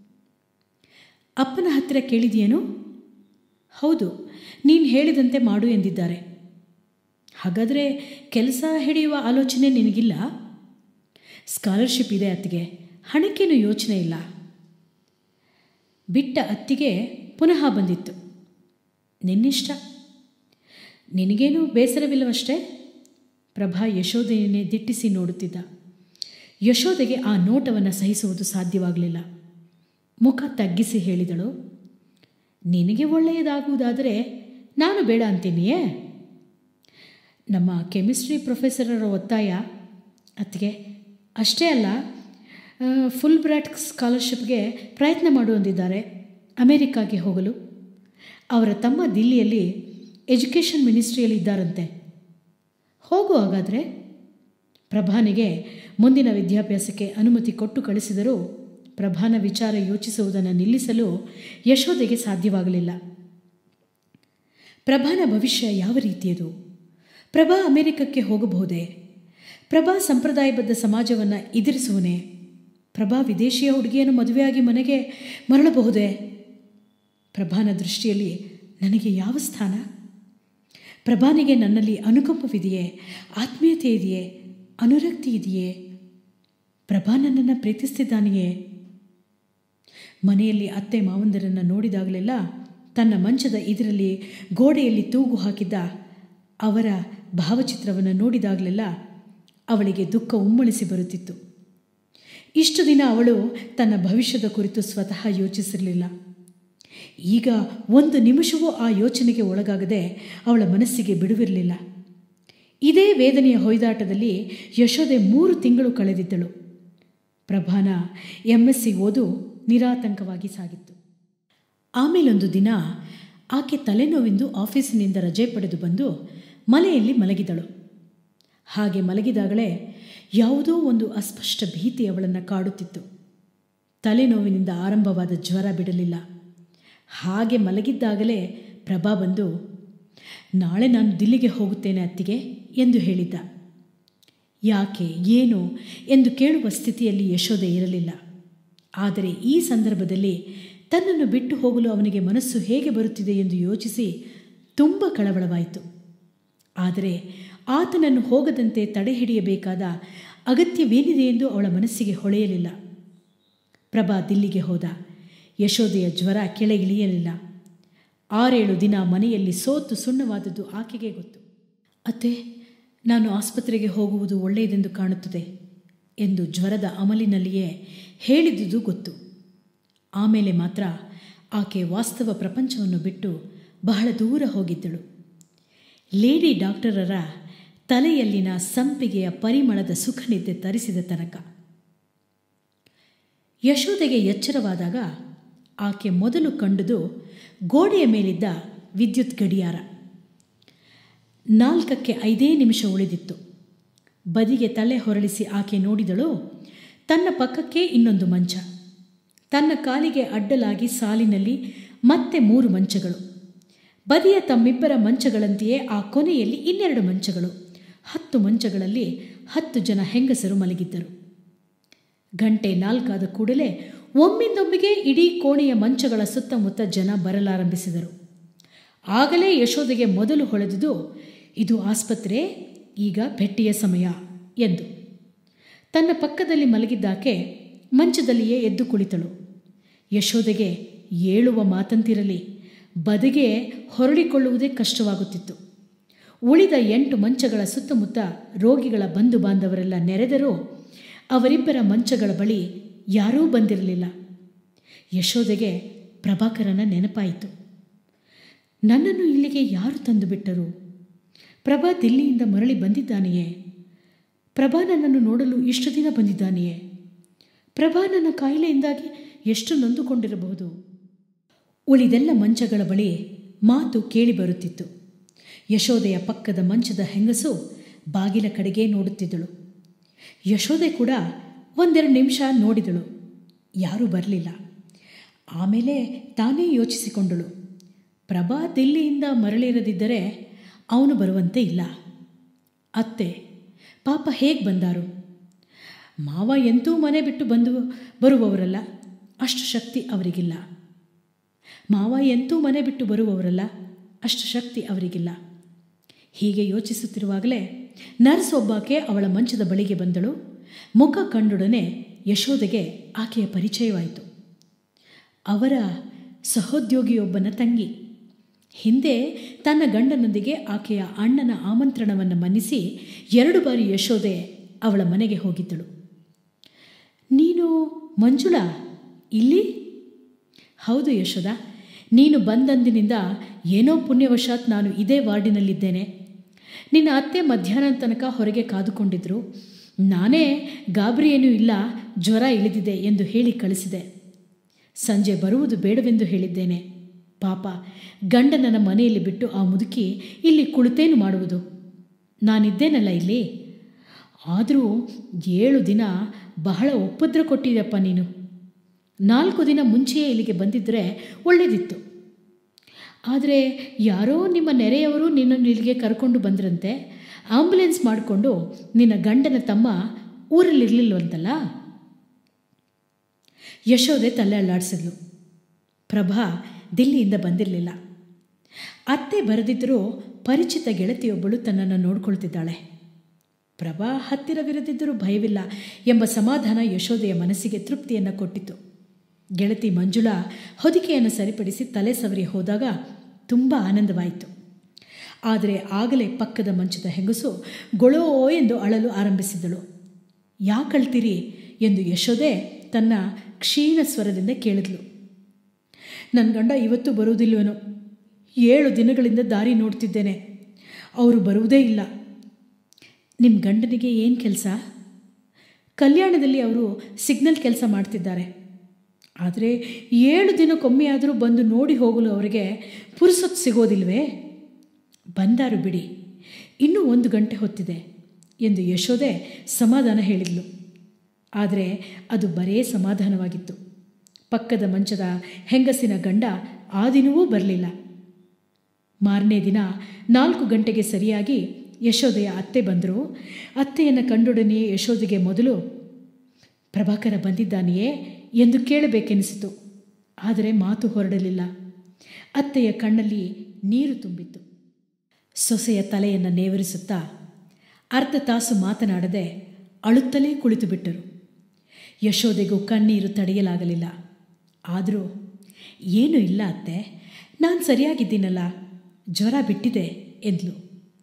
ಅಪ್ಪನ ಹತ್ತಿರ ಕೇಳಿದೆಯೇನು ಹೌದು ನೀನು ಹೇಳಿದಂತೆ ಮಾಡು ಎಂದಿದ್ದಾರೆ ಹಾಗಾದರೆ ಕೆಲಸ ಹಿಡಿಯುವ ಆಲೋಚನೆ ನಿನಗಿಲ್ಲ ಸ್ಕಾಲರ್ಶಿಪ್ ಇದೆ ಅತ್ತಿಗೆ ಹಣಕ್ಕೇನು ಯೋಚನೆ ಇಲ್ಲ ಬಿಟ್ಟ ಅತ್ತಿಗೆ ಪುನಃ ಬಂದಿತ್ತು ನಿನ್ನಿಷ್ಟ ನಿನಗೇನು ಬೇಸರವಿಲ್ಲವಷ್ಟೇ ಪ್ರಭಾ ಯಶೋಧೆಯನ್ನೇ ದಿಟ್ಟಿಸಿ ನೋಡುತ್ತಿದ್ದ ಯಶೋಧೆಗೆ ಆ ನೋಟವನ್ನು ಸಹಿಸುವುದು ಸಾಧ್ಯವಾಗಲಿಲ್ಲ ಮುಖ ತಗ್ಗಿಸಿ ಹೇಳಿದಳು ನಿನಗೆ ಒಳ್ಳೆಯದಾಗುವುದಾದರೆ ನಾನು ಬೇಡ ಅಂತೀನಿಯೇ ನಮ್ಮ ಕೆಮಿಸ್ಟ್ರಿ ಪ್ರೊಫೆಸರರ ಒತ್ತಾಯ ಅತ್ತಿಗೆ ಅಷ್ಟೇ ಅಲ್ಲ ಫುಲ್ ಬ್ರಾಟ್ ಸ್ಕಾಲರ್ಶಿಪ್ಗೆ ಪ್ರಯತ್ನ ಮಾಡು ಅಂದಿದ್ದಾರೆ ಅಮೇರಿಕಾಗೆ ಹೋಗಲು ಅವರ ತಮ್ಮ ದಿಲ್ಲಿಯಲ್ಲಿ ಎಜುಕೇಷನ್ ಮಿನಿಸ್ಟ್ರಿಯಲ್ಲಿ ಇದ್ದಾರಂತೆ ಹೋಗು ಹಾಗಾದರೆ ಪ್ರಭಾನಿಗೆ ಮುಂದಿನ ವಿದ್ಯಾಭ್ಯಾಸಕ್ಕೆ ಅನುಮತಿ ಕೊಟ್ಟು ಕಳಿಸಿದರೂ ಪ್ರಭಾನ ವಿಚಾರ ಯೋಚಿಸುವುದನ್ನು ನಿಲ್ಲಿಸಲು ಯಶೋದೆಗೆ ಸಾಧ್ಯವಾಗಲಿಲ್ಲ ಪ್ರಭಾನ ಭವಿಷ್ಯ ಯಾವ ರೀತಿಯದು ಪ್ರಭಾ ಅಮೆರಿಕಕ್ಕೆ ಹೋಗಬಹುದೇ ಪ್ರಭಾ ಸಂಪ್ರದಾಯಬದ್ಧ ಸಮಾಜವನ್ನು ಎದುರಿಸುವನೇ ಪ್ರಭಾ ವಿದೇಶಿಯ ಹುಡುಗಿಯನ್ನು ಮದುವೆಯಾಗಿ ಮನೆಗೆ ಮರಳಬಹುದೇ ಪ್ರಭಾನ ದೃಷ್ಟಿಯಲ್ಲಿ ನನಗೆ ಯಾವ ಸ್ಥಾನ ಪ್ರಭಾನಿಗೆ ನನ್ನಲ್ಲಿ ಅನುಕಂಪವಿದೆಯೇ ಆತ್ಮೀಯತೆ ಇದೆಯೇ ಅನುರಕ್ತಿ ಇದೆಯೇ ಪ್ರಭಾ ನನ್ನನ್ನು ಪ್ರೀತಿಸ್ತಿದ್ದಾನೆಯೇ ಮನೆಯಲ್ಲಿ ಅತ್ತೆ ಮಾವಂದರನ್ನು ನೋಡಿದಾಗಲೆಲ್ಲ ತನ್ನ ಮಂಚದ ಇದರಲ್ಲಿ ಗೋಡೆಯಲ್ಲಿ ತೂಗು ಹಾಕಿದ್ದ ಅವರ ಭಾವಚಿತ್ರವನ್ನು ನೋಡಿದಾಗಲೆಲ್ಲ ಅವಳಿಗೆ ದುಃಖ ಉಮ್ಮಳಿಸಿ ಬರುತ್ತಿತ್ತು ಇಷ್ಟು ದಿನ ಅವಳು ತನ್ನ ಭವಿಷ್ಯದ ಕುರಿತು ಸ್ವತಃ ಯೋಚಿಸಿರಲಿಲ್ಲ ಈಗ ಒಂದು ನಿಮಿಷವೂ ಆ ಯೋಚನೆಗೆ ಒಳಗಾಗದೆ ಅವಳ ಮನಸ್ಸಿಗೆ ಬಿಡುವಿರಲಿಲ್ಲ ಇದೇ ವೇದನೆಯ ಹೊಯ್ದಾಟದಲ್ಲಿ ಯಶೋದೆ ಮೂರು ತಿಂಗಳು ಕಳೆದಿದ್ದಳು ಪ್ರಭಾನ ಎಂ ಎಸ್ ಸಿ ಓದು ನಿರಾತಂಕವಾಗಿ ಸಾಗಿತ್ತು ಆಮೇಲೊಂದು ದಿನ ಆಕೆ ತಲೆನೋವಿಂದು ಆಫೀಸಿನಿಂದ ರಜೆ ಪಡೆದು ಬಂದು ಮನೆಯಲ್ಲಿ ಮಲಗಿದಳು ಹಾಗೆ ಮಲಗಿದಾಗಲೇ ಯಾವುದೋ ಒಂದು ಅಸ್ಪಷ್ಟ ಭೀತಿ ಅವಳನ್ನು ಕಾಡುತ್ತಿತ್ತು ತಲೆನೋವಿನಿಂದ ಆರಂಭವಾದ ಜ್ವರ ಬಿಡಲಿಲ್ಲ ಹಾಗೆ ಮಲಗಿದ್ದಾಗಲೇ ಪ್ರಭಾ ಬಂದು ನಾಳೆ ನಾನು ದಿಲ್ಲಿಗೆ ಹೋಗುತ್ತೇನೆ ಅತ್ತಿಗೆ ಎಂದು ಹೇಳಿದ್ದ ಯಾಕೆ ಏನು ಎಂದು ಕೇಳುವ ಸ್ಥಿತಿಯಲ್ಲಿ ಯಶೋದೆ ಇರಲಿಲ್ಲ ಆದರೆ ಈ ಸಂದರ್ಭದಲ್ಲಿ ತನ್ನನ್ನು ಬಿಟ್ಟು ಹೋಗಲು ಅವನಿಗೆ ಮನಸ್ಸು ಹೇಗೆ ಬರುತ್ತಿದೆ ಎಂದು ಯೋಚಿಸಿ ತುಂಬ ಕಳವಳವಾಯಿತು ಆದರೆ ಆತನನ್ನು ಹೋಗದಂತೆ ತಡೆಹಿಡಿಯಬೇಕಾದ ಅಗತ್ಯವೇನಿದೆ ಎಂದು ಅವಳ ಮನಸ್ಸಿಗೆ ಹೊಳೆಯಲಿಲ್ಲ ಪ್ರಭಾ ದಿಲ್ಲಿಗೆ ಹೋದ ಯಶೋದೆಯ ಜ್ವರ ಕೆಳಗಿಳಿಯಲಿಲ್ಲ ಆರೇಳು ದಿನ ಮನೆಯಲ್ಲಿ ಸೋತು ಸುಣ್ಣವಾದದ್ದು ಆಕೆಗೆ ಗೊತ್ತು ಅತ್ತೆ ನಾನು ಆಸ್ಪತ್ರೆಗೆ ಹೋಗುವುದು ಒಳ್ಳೆಯದೆಂದು ಕಾಣುತ್ತದೆ ಎಂದು ಜ್ವರದ ಅಮಲಿನಲ್ಲಿಯೇ ಹೇಳಿದುದು ಗೊತ್ತು ಆಮೇಲೆ ಮಾತ್ರ ಆಕೆ ವಾಸ್ತವ ಪ್ರಪಂಚವನ್ನು ಬಿಟ್ಟು ಬಹಳ ದೂರ ಹೋಗಿದ್ದಳು ಲೇಡಿ ಡಾಕ್ಟರರ ತಲೆಯಲ್ಲಿನ ಸಂಪಿಗೆಯ ಪರಿಮಳದ ಸುಖನಿದ್ದೆ ತರಿಸಿದ ತನಕ ಯಶೋದೆಗೆ ಎಚ್ಚರವಾದಾಗ ಆಕೆ ಮೊದಲು ಕಂಡುದು ಗೋಡೆಯ ಮೇಲಿದ್ದ ವಿದ್ಯುತ್ ಗಡಿಯಾರ ನಾಲ್ಕಕ್ಕೆ ಐದೇ ನಿಮಿಷ ಉಳಿದಿತ್ತು ಬದಿಗೆ ತಲೆ ಹೊರಳಿಸಿ ಆಕೆ ನೋಡಿದಳು ತನ್ನ ಪಕ್ಕಕ್ಕೆ ಇನ್ನೊಂದು ಮಂಚ ತನ್ನ ಕಾಲಿಗೆ ಅಡ್ಡಲಾಗಿ ಸಾಲಿನಲ್ಲಿ ಮತ್ತೆ ಮೂರು ಮಂಚಗಳು ಬದಿಯ ತಮ್ಮಿಬ್ಬರ ಮಂಚಗಳಂತೆಯೇ ಆ ಕೊನೆಯಲ್ಲಿ ಇನ್ನೆರಡು ಮಂಚಗಳು ಹತ್ತು ಮಂಚಗಳಲ್ಲಿ ಹತ್ತು ಜನ ಹೆಂಗಸರು ಮಲಗಿದ್ದರು ಗಂಟೆ ನಾಲ್ಕಾದ ಕೂಡಲೇ ಒಮ್ಮಿಂದೊಮ್ಮಿಗೆ ಇಡೀ ಕೋಣೆಯ ಮಂಚಗಳ ಸುತ್ತಮುತ್ತ ಜನ ಬರಲಾರಂಭಿಸಿದರು ಆಗಲೇ ಯಶೋದೆಗೆ ಮೊದಲು ಹೊಳೆದುದು ಇದು ಆಸ್ಪತ್ರೆ ಈಗ ಭೆಟ್ಟಿಯ ಸಮಯ ಎಂದು ತನ್ನ ಪಕ್ಕದಲ್ಲಿ ಮಲಗಿದ್ದಾಕೆ ಮಂಚದಲ್ಲಿಯೇ ಎದ್ದು ಕುಳಿತಳು ಯಶೋದೆಗೆ ಏಳುವ ಮಾತಂತಿರಲಿ ಬದಿಗೆ ಹೊರಳಿಕೊಳ್ಳುವುದೇ ಕಷ್ಟವಾಗುತ್ತಿತ್ತು ಉಳಿದ ಎಂಟು ಮಂಚಗಳ ಸುತ್ತಮುತ್ತ ರೋಗಿಗಳ ಬಂಧು ಬಾಂಧವರೆಲ್ಲ ನೆರೆದರೂ ಅವರಿಬ್ಬರ ಮಂಚಗಳ ಬಳಿ ಯಾರೂ ಬಂದಿರಲಿಲ್ಲ ಯಶೋದೆಗೆ ಪ್ರಭಾಕರನ ನೆನಪಾಯಿತು ನನ್ನನ್ನು ಇಲ್ಲಿಗೆ ಯಾರು ತಂದು ಬಿಟ್ಟರು ಪ್ರಭಾ ದಿಲ್ಲಿಯಿಂದ ಮರಳಿ ಬಂದಿದ್ದಾನೆಯೇ ಪ್ರಭಾ ನನ್ನನ್ನು ನೋಡಲು ಇಷ್ಟು ದಿನ ಬಂದಿದ್ದಾನೆಯೇ ಪ್ರಭಾ ನನ್ನ ಕಾಯಿಲೆಯಿಂದಾಗಿ ಎಷ್ಟು ನೊಂದುಕೊಂಡಿರಬಹುದು ಉಳಿದೆಲ್ಲ ಮಂಚಗಳ ಬಳಿ ಮಾತು ಕೇಳಿ ಬರುತ್ತಿತ್ತು ಯಶೋದೆಯ ಪಕ್ಕದ ಮಂಚದ ಹೆಂಗಸು ಬಾಗಿಲ ಕಡೆಗೇ ನೋಡುತ್ತಿದ್ದಳು ಯಶೋದೆ ಕೂಡ ಒಂದೆರಡು ನಿಮಿಷ ನೋಡಿದಳು ಯಾರೂ ಬರಲಿಲ್ಲ ಆಮೇಲೆ ತಾನೇ ಯೋಚಿಸಿಕೊಂಡಳು ಪ್ರಭಾ ದಿಲ್ಲಿಯಿಂದ ಮರಳಿರದಿದ್ದರೆ ಅವನು ಬರುವಂತೆ ಇಲ್ಲ ಅತ್ತೆ ಪಾಪ ಹೇಗೆ ಬಂದಾರು ಮಾವ ಎಂತೂ ಮನೆ ಬಿಟ್ಟು ಬಂದು ಬರುವವರಲ್ಲ ಅಷ್ಟು ಶಕ್ತಿ ಅವರಿಗಿಲ್ಲ ಮಾವ ಎಂತೂ ಮನೆ ಬಿಟ್ಟು ಬರುವವರಲ್ಲ ಅಷ್ಟು ಶಕ್ತಿ ಅವರಿಗಿಲ್ಲ ಹೀಗೆ ಯೋಚಿಸುತ್ತಿರುವಾಗಲೇ ನರ್ಸ್ ಒಬ್ಬಾಕೆ ಅವಳ ಮಂಚದ ಬಳಿಗೆ ಬಂದಳು ಮುಖ ಕಂಡೊಡನೆ ಯಶೋದೆಗೆ ಆಕೆಯ ಪರಿಚಯವಾಯಿತು ಅವರ ಸಹೋದ್ಯೋಗಿಯೊಬ್ಬನ ತಂಗಿ ಹಿಂದೆ ತನ್ನ ಗಂಡನೊಂದಿಗೆ ಆಕೆಯ ಅಣ್ಣನ ಆಮಂತ್ರಣವನ್ನು ಮನ್ನಿಸಿ ಎರಡು ಬಾರಿ ಯಶೋದೆ ಅವಳ ಮನೆಗೆ ಹೋಗಿದ್ದಳು ನೀನು ಮಂಜುಳಾ ಇಲ್ಲಿ ಹೌದು ಯಶೋದ ನೀನು ಬಂದಂದಿನಿಂದ ಏನೋ ಪುಣ್ಯವಶಾತ್ ನಾನು ಇದೇ ವಾರ್ಡಿನಲ್ಲಿದ್ದೇನೆ ನಿನ್ನ ಅತ್ತೆ ಮಧ್ಯಾಹ್ನ ತನಕ ಹೊರಗೆ ಕಾದುಕೊಂಡಿದ್ರು ನಾನೇ ಗಾಬರಿ ಏನೂ ಇಲ್ಲ ಜ್ವರ ಇಳಿದಿದೆ ಎಂದು ಹೇಳಿ ಕಳಿಸಿದೆ ಸಂಜೆ ಬರುವುದು ಬೇಡವೆಂದು ಹೇಳಿದ್ದೇನೆ ಪಾಪ ಗಂಡನನ್ನ ಮನೆಯಲ್ಲಿ ಬಿಟ್ಟು ಆ ಮುದುಕಿ ಇಲ್ಲಿ ಕುಳಿತೇನು ಮಾಡುವುದು ನಾನಿದ್ದೇನಲ್ಲ ಇಲ್ಲಿ ಆದರೂ ಏಳು ದಿನ ಬಹಳ ಉಪದ್ರ ಕೊಟ್ಟಿದೆಪ್ಪ ನೀನು ನಾಲ್ಕು ದಿನ ಮುಂಚೆಯೇ ಇಲ್ಲಿಗೆ ಬಂದಿದ್ದರೆ ಒಳ್ಳೆಯದಿತ್ತು ಆದರೆ ಯಾರೋ ನಿಮ್ಮ ನೆರೆಯವರು ನಿನ್ನನ್ನು ಇಲ್ಲಿಗೆ ಕರ್ಕೊಂಡು ಬಂದ್ರಂತೆ ಆಂಬುಲೆನ್ಸ್ ಮಾಡಿಕೊಂಡು ನಿನ್ನ ಗಂಡನ ತಮ್ಮ ಊರಲ್ಲಿರಲಿಲ್ವಂತಲ್ಲ ಯಶೋದೆ ತಲೆ ಅಲ್ಲಾಡಿಸಿದ್ಲು ಪ್ರಭಾ ದಿಲ್ಲಿಯಿಂದ ಬಂದಿರಲಿಲ್ಲ ಅತ್ತೆ ಬರೆದಿದ್ದರೂ ಪರಿಚಿತ ಗೆಳತಿಯೊಬ್ಬಳು ತನ್ನನ್ನು ನೋಡ್ಕೊಳ್ತಿದ್ದಾಳೆ ಪ್ರಭಾ ಹತ್ತಿರವಿರದಿದ್ದರೂ ಭಯವಿಲ್ಲ ಎಂಬ ಸಮಾಧಾನ ಯಶೋದೆಯ ಮನಸ್ಸಿಗೆ ತೃಪ್ತಿಯನ್ನು ಕೊಟ್ಟಿತು ಗೆಳತಿ ಮಂಜುಳಾ ಹೊದಿಕೆಯನ್ನು ಸರಿಪಡಿಸಿ ತಲೆ ಸವರಿ ಹೋದಾಗ ತುಂಬ ಆನಂದವಾಯಿತು ಆದರೆ ಆಗಲೇ ಪಕ್ಕದ ಮಂಚದ ಹೆಂಗಸು ಗೊಳೋ ಎಂದು ಅಳಲು ಆರಂಭಿಸಿದಳು ಯಾಕಳ್ತೀರಿ ಎಂದು ಯಶೋದೆ ತನ್ನ ಕ್ಷೀಣ ಸ್ವರದಿಂದ ಕೇಳಿದ್ಲು ನನ್ನ ಗಂಡ ಇವತ್ತು ಬರುವುದಿಲ್ವೇನೋ ಏಳು ದಿನಗಳಿಂದ ದಾರಿ ನೋಡ್ತಿದ್ದೇನೆ ಅವರು ಬರುವುದೇ ಇಲ್ಲ ನಿಮ್ಮ ಗಂಡನಿಗೆ ಏನು ಕೆಲಸ ಕಲ್ಯಾಣದಲ್ಲಿ ಅವರು ಸಿಗ್ನಲ್ ಕೆಲಸ ಮಾಡ್ತಿದ್ದಾರೆ ಆದರೆ ಏಳು ದಿನಕ್ಕೊಮ್ಮೆಯಾದರೂ ಬಂದು ನೋಡಿ ಹೋಗಲು ಅವರಿಗೆ ಪುರುಸೊತ್ತು ಸಿಗೋದಿಲ್ವೇ ಬಂದಾರು ಬಿಡಿ ಇನ್ನೂ ಒಂದು ಗಂಟೆ ಹೊತ್ತಿದೆ ಎಂದು ಯಶೋದೆ ಸಮಾಧಾನ ಹೇಳಿದ್ಲು ಆದರೆ ಅದು ಬರೇ ಸಮಾಧಾನವಾಗಿತ್ತು ಪಕ್ಕದ ಮಂಚದ ಹೆಂಗಸಿನ ಗಂಡ ಆ ದಿನವೂ ಬರಲಿಲ್ಲ ಮಾರನೇ ದಿನ ನಾಲ್ಕು ಗಂಟೆಗೆ ಸರಿಯಾಗಿ ಯಶೋದೆಯ ಅತ್ತೆ ಬಂದರು ಅತ್ತೆಯನ್ನು ಕಂಡೊಡನೆಯೇ ಯಶೋದೆಗೆ ಮೊದಲು ಪ್ರಭಾಕರ ಬಂದಿದ್ದಾನೆಯೇ ಎಂದು ಕೇಳಬೇಕೆನಿಸಿತು ಆದರೆ ಮಾತು ಹೊರಡಲಿಲ್ಲ ಅತ್ತೆಯ ಕಣ್ಣಲ್ಲಿ ನೀರು ತುಂಬಿತ್ತು ಸೊಸೆಯ ತಲೆಯನ್ನು ನೇವರಿಸುತ್ತಾ ಅರ್ಧ ತಾಸು ಮಾತನಾಡದೆ ಅಳುತ್ತಲೇ ಕುಳಿತು ಬಿಟ್ಟರು ಯಶೋದೆಗೂ ಕಣ್ಣೀರು ತಡೆಯಲಾಗಲಿಲ್ಲ ಆದರೂ ಏನೂ ಇಲ್ಲ ಅತ್ತೆ ನಾನು ಸರಿಯಾಗಿದ್ದೀನಲ್ಲ ಜ್ವರ ಬಿಟ್ಟಿದೆ ಎಂದ್ಲು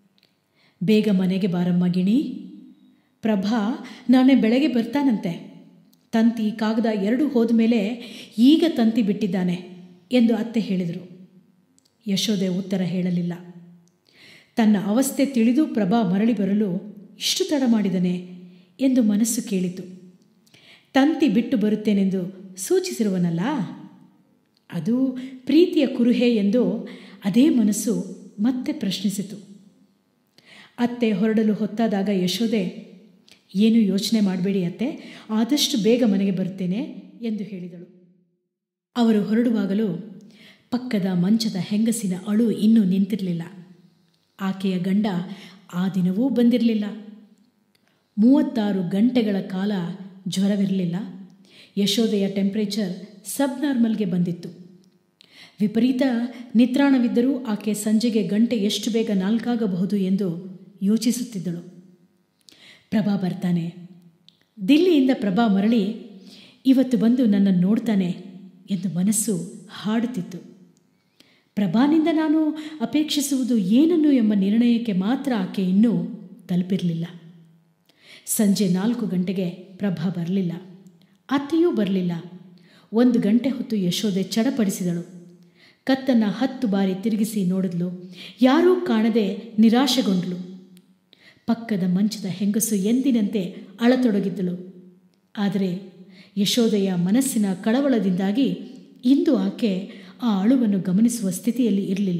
ಬೇಗ ಮನೆಗೆ ಬಾರಮ್ಮ ಗಿಣಿ ಪ್ರಭಾ ನಾಳೆ ಬೆಳಗ್ಗೆ ಬರ್ತಾನಂತೆ ತಂತಿ ಕಾಗದ ಎರಡೂ ಹೋದ ಮೇಲೆ ಈಗ ತಂತಿ ಬಿಟ್ಟಿದ್ದಾನೆ ಎಂದು ಅತ್ತೆ ಹೇಳಿದರು ಯಶೋದೆ ಉತ್ತರ ಹೇಳಲಿಲ್ಲ ತನ್ನ ಅವಸ್ಥೆ ತಿಳಿದು ಪ್ರಭಾ ಮರಳಿ ಬರಲು ಇಷ್ಟು ತಡ ಮಾಡಿದನೆ ಎಂದು ಮನಸ್ಸು ಕೇಳಿತು ತಂತಿ ಬಿಟ್ಟು ಬರುತ್ತೇನೆಂದು ಸೂಚಿಸಿರುವನಲ್ಲ ಅದು ಪ್ರೀತಿಯ ಕುರುಹೆ ಎಂದು ಅದೇ ಮನಸ್ಸು ಮತ್ತೆ ಪ್ರಶ್ನಿಸಿತು ಅತ್ತೆ ಹೊರಡಲು ಹೊತ್ತಾದಾಗ ಯಶೋದೆ ಏನು ಯೋಚನೆ ಮಾಡಬೇಡಿ ಅತ್ತೆ ಆದಷ್ಟು ಬೇಗ ಮನೆಗೆ ಬರುತ್ತೇನೆ ಎಂದು ಹೇಳಿದಳು ಅವರು ಹೊರಡುವಾಗಲೂ ಪಕ್ಕದ ಮಂಚದ ಹೆಂಗಸಿನ ಅಳು ಇನ್ನೂ ನಿಂತಿರಲಿಲ್ಲ ಆಕೆಯ ಗಂಡ ಆ ದಿನವೂ ಬಂದಿರಲಿಲ್ಲ ಮೂವತ್ತಾರು ಗಂಟೆಗಳ ಕಾಲ ಜ್ವರವಿರಲಿಲ್ಲ ಯಶೋದೆಯ ಟೆಂಪ್ರೇಚರ್ ಸಬ್ ನಾರ್ಮಲ್ಗೆ ಬಂದಿತ್ತು ವಿಪರೀತ ನಿತ್ರಾಣವಿದ್ದರೂ ಆಕೆ ಸಂಜೆಗೆ ಗಂಟೆ ಎಷ್ಟು ಬೇಗ ನಾಲ್ಕಾಗಬಹುದು ಎಂದು ಯೋಚಿಸುತ್ತಿದ್ದಳು ಪ್ರಭಾ ಬರ್ತಾನೆ ದಿಲ್ಲಿಯಿಂದ ಪ್ರಭಾ ಮರಳಿ ಇವತ್ತು ಬಂದು ನನ್ನನ್ನು ನೋಡ್ತಾನೆ ಎಂದು ಮನಸ್ಸು ಹಾಡುತ್ತಿತ್ತು ಪ್ರಭಾನಿಂದ ನಾನು ಅಪೇಕ್ಷಿಸುವುದು ಏನನ್ನು ಎಂಬ ನಿರ್ಣಯಕ್ಕೆ ಮಾತ್ರ ಆಕೆ ಇನ್ನೂ ತಲುಪಿರಲಿಲ್ಲ ಸಂಜೆ ನಾಲ್ಕು ಗಂಟೆಗೆ ಪ್ರಭಾ ಬರಲಿಲ್ಲ ಅತ್ತೆಯೂ ಬರಲಿಲ್ಲ ಒಂದು ಗಂಟೆ ಹೊತ್ತು ಯಶೋದೆ ಚಡಪಡಿಸಿದಳು ಕತ್ತನ್ನು ಹತ್ತು ಬಾರಿ ತಿರುಗಿಸಿ ನೋಡಿದ್ಲು ಯಾರೂ ಕಾಣದೆ ನಿರಾಶೆಗೊಂಡಳು ಪಕ್ಕದ ಮಂಚದ ಹೆಂಗಸು ಎಂದಿನಂತೆ ಅಳತೊಡಗಿದ್ದಳು ಆದರೆ ಯಶೋದೆಯ ಮನಸ್ಸಿನ ಕಳವಳದಿಂದಾಗಿ ಇಂದು ಆಕೆ ಆ ಅಳುವನ್ನು ಗಮನಿಸುವ ಸ್ಥಿತಿಯಲ್ಲಿ ಇರಲಿಲ್ಲ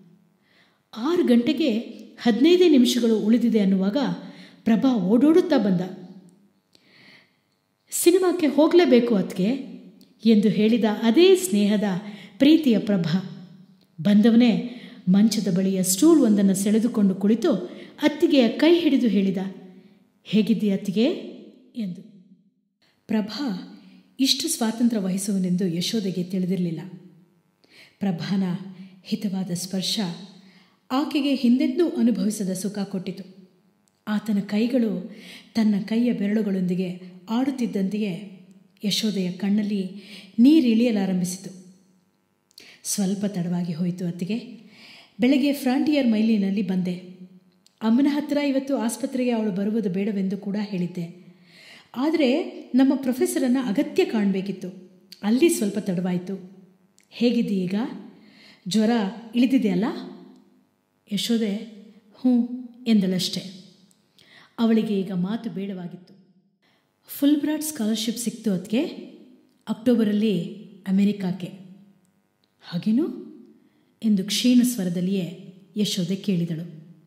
ಆರು ಗಂಟೆಗೆ ಹದಿನೈದೇ ನಿಮಿಷಗಳು ಉಳಿದಿದೆ ಅನ್ನುವಾಗ ಪ್ರಭಾ ಓಡೋಡುತ್ತಾ ಬಂದ ಸಿನಿಮಾಕ್ಕೆ ಹೋಗಲೇಬೇಕು ಅದಕ್ಕೆ ಎಂದು ಹೇಳಿದ ಅದೇ ಸ್ನೇಹದ ಪ್ರೀತಿಯ ಪ್ರಭಾ ಬಂದವನೇ ಮಂಚದ ಬಳಿಯ ಸ್ಟೂಲ್ ಒಂದನ್ನು ಸೆಳೆದುಕೊಂಡು ಕುಳಿತು ಅತ್ತಿಗೆಯ ಕೈ ಹಿಡಿದು ಹೇಳಿದ ಹೇಗಿದ್ದೀಯ ಅತ್ತಿಗೆ ಎಂದು ಪ್ರಭಾ ಇಷ್ಟು ಸ್ವಾತಂತ್ರ್ಯ ವಹಿಸುವನೆಂದು ಯಶೋದೆಗೆ ತಿಳಿದಿರಲಿಲ್ಲ ಪ್ರಭಾನ ಹಿತವಾದ ಸ್ಪರ್ಶ ಆಕೆಗೆ ಹಿಂದೆಂದೂ ಅನುಭವಿಸದ ಸುಖ ಕೊಟ್ಟಿತು ಆತನ ಕೈಗಳು ತನ್ನ ಕೈಯ ಬೆರಳುಗಳೊಂದಿಗೆ ಆಡುತ್ತಿದ್ದಂತೆಯೇ ಯಶೋದೆಯ ಕಣ್ಣಲ್ಲಿ ನೀರಿಳಿಯಲಾರಂಭಿಸಿತು ಸ್ವಲ್ಪ ತಡವಾಗಿ ಹೋಯಿತು ಅತ್ತಿಗೆ ಬೆಳಗ್ಗೆ ಫ್ರಾಂಟಿಯರ್ ಮೈಲಿನಲ್ಲಿ ಬಂದೆ ಅಮ್ಮನ ಹತ್ತಿರ ಇವತ್ತು ಆಸ್ಪತ್ರೆಗೆ ಅವಳು ಬರುವುದು ಬೇಡವೆಂದು ಕೂಡ ಹೇಳಿದ್ದೆ ಆದರೆ ನಮ್ಮ ಪ್ರೊಫೆಸರನ್ನು ಅಗತ್ಯ ಕಾಣಬೇಕಿತ್ತು ಅಲ್ಲಿ ಸ್ವಲ್ಪ ತಡವಾಯಿತು ಹೇಗಿದ್ದೀ ಈಗ ಜ್ವರ ಇಳಿದಿದೆಯಲ್ಲ ಯಶೋದೆ ಹ್ಞೂ ಎಂದಳಷ್ಟೆ ಅವಳಿಗೆ ಈಗ ಮಾತು ಬೇಡವಾಗಿತ್ತು ಫುಲ್ ಬ್ರಾಡ್ ಸ್ಕಾಲರ್ಶಿಪ್ ಸಿಕ್ತು ಅದಕ್ಕೆ ಅಕ್ಟೋಬರಲ್ಲಿ ಅಮೆರಿಕಕ್ಕೆ ಹಾಗೇನು ಎಂದು ಕ್ಷೀಣ ಸ್ವರದಲ್ಲಿಯೇ ಯಶೋದೆ ಕೇಳಿದಳು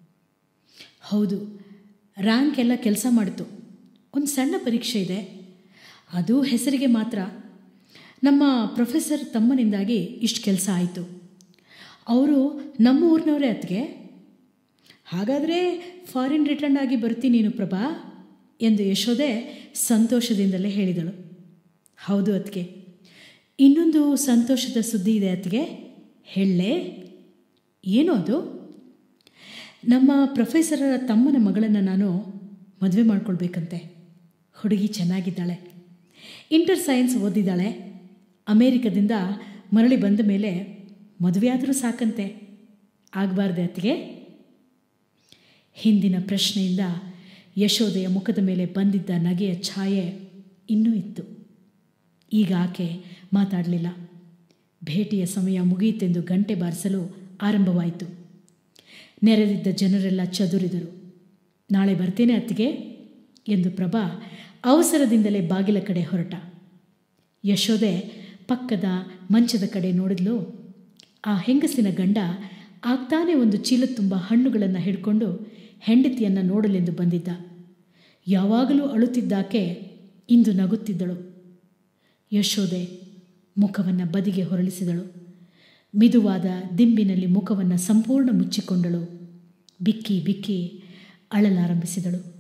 ಹೌದು ರ್ಯಾಂಕ್ ಎಲ್ಲ ಕೆಲಸ ಮಾಡಿತು ಒಂದು ಸಣ್ಣ ಪರೀಕ್ಷೆ ಇದೆ ಅದು ಹೆಸರಿಗೆ ಮಾತ್ರ ನಮ್ಮ ಪ್ರೊಫೆಸರ್ ತಮ್ಮನಿಂದಾಗಿ ಇಷ್ಟು ಕೆಲಸ ಆಯಿತು ಅವರು ನಮ್ಮ ಊರಿನವರೇ ಅದಕ್ಕೆ ಹಾಗಾದರೆ ಫಾರಿನ್ ರಿಟರ್ನ್ ಆಗಿ ಬರ್ತೀನಿ ನೀನು ಪ್ರಭಾ ಎಂದು ಯಶೋದೆ ಸಂತೋಷದಿಂದಲೇ ಹೇಳಿದಳು ಹೌದು ಅದಕ್ಕೆ ಇನ್ನೊಂದು ಸಂತೋಷದ ಸುದ್ದಿ ಇದೆ ಅದಕ್ಕೆ ಹೇಳಲೇ ಏನು ಅದು ನಮ್ಮ ಪ್ರೊಫೆಸರರ ತಮ್ಮನ ಮಗಳನ್ನು ನಾನು ಮದುವೆ ಮಾಡ್ಕೊಳ್ಬೇಕಂತೆ ಹುಡುಗಿ ಚೆನ್ನಾಗಿದ್ದಾಳೆ ಇಂಟರ್ ಸೈನ್ಸ್ ಓದಿದ್ದಾಳೆ ಅಮೇರಿಕದಿಂದ ಮರಳಿ ಬಂದ ಮೇಲೆ ಮದುವೆಯಾದರೂ ಸಾಕಂತೆ ಆಗಬಾರ್ದೆ ಅತ್ತಿಗೆ ಹಿಂದಿನ ಪ್ರಶ್ನೆಯಿಂದ ಯಶೋದೆಯ ಮುಖದ ಮೇಲೆ ಬಂದಿದ್ದ ನಗೆಯ ಛಾಯೆ ಇನ್ನೂ ಇತ್ತು ಈಗ ಆಕೆ ಮಾತಾಡಲಿಲ್ಲ ಭೇಟಿಯ ಸಮಯ ಮುಗಿಯಿತೆಂದು ಗಂಟೆ ಬಾರಿಸಲು ಆರಂಭವಾಯಿತು ನೆರೆದಿದ್ದ ಜನರೆಲ್ಲ ಚದುರಿದರು ನಾಳೆ ಬರ್ತೇನೆ ಅತ್ತಿಗೆ ಎಂದು ಪ್ರಭಾ ಅವಸರದಿಂದಲೇ ಬಾಗಿಲ ಕಡೆ ಹೊರಟ ಯಶೋದೆ ಪಕ್ಕದ ಮಂಚದ ಕಡೆ ನೋಡಿದ್ಲು ಆ ಹೆಂಗಸಿನ ಗಂಡ ಆಗ್ತಾನೆ ಒಂದು ಚೀಲ ತುಂಬ ಹಣ್ಣುಗಳನ್ನು ಹಿಡ್ಕೊಂಡು ಹೆಂಡತಿಯನ್ನು ನೋಡಲೆಂದು ಬಂದಿದ್ದ ಯಾವಾಗಲೂ ಅಳುತ್ತಿದ್ದಾಕೆ ಇಂದು ನಗುತ್ತಿದ್ದಳು ಯಶೋದೆ ಮುಖವನ್ನು ಬದಿಗೆ ಹೊರಳಿಸಿದಳು ಮಿದುವಾದ ದಿಂಬಿನಲ್ಲಿ ಮುಖವನ್ನು ಸಂಪೂರ್ಣ ಮುಚ್ಚಿಕೊಂಡಳು ಬಿಕ್ಕಿ ಬಿಕ್ಕಿ ಅಳಲಾರಂಭಿಸಿದಳು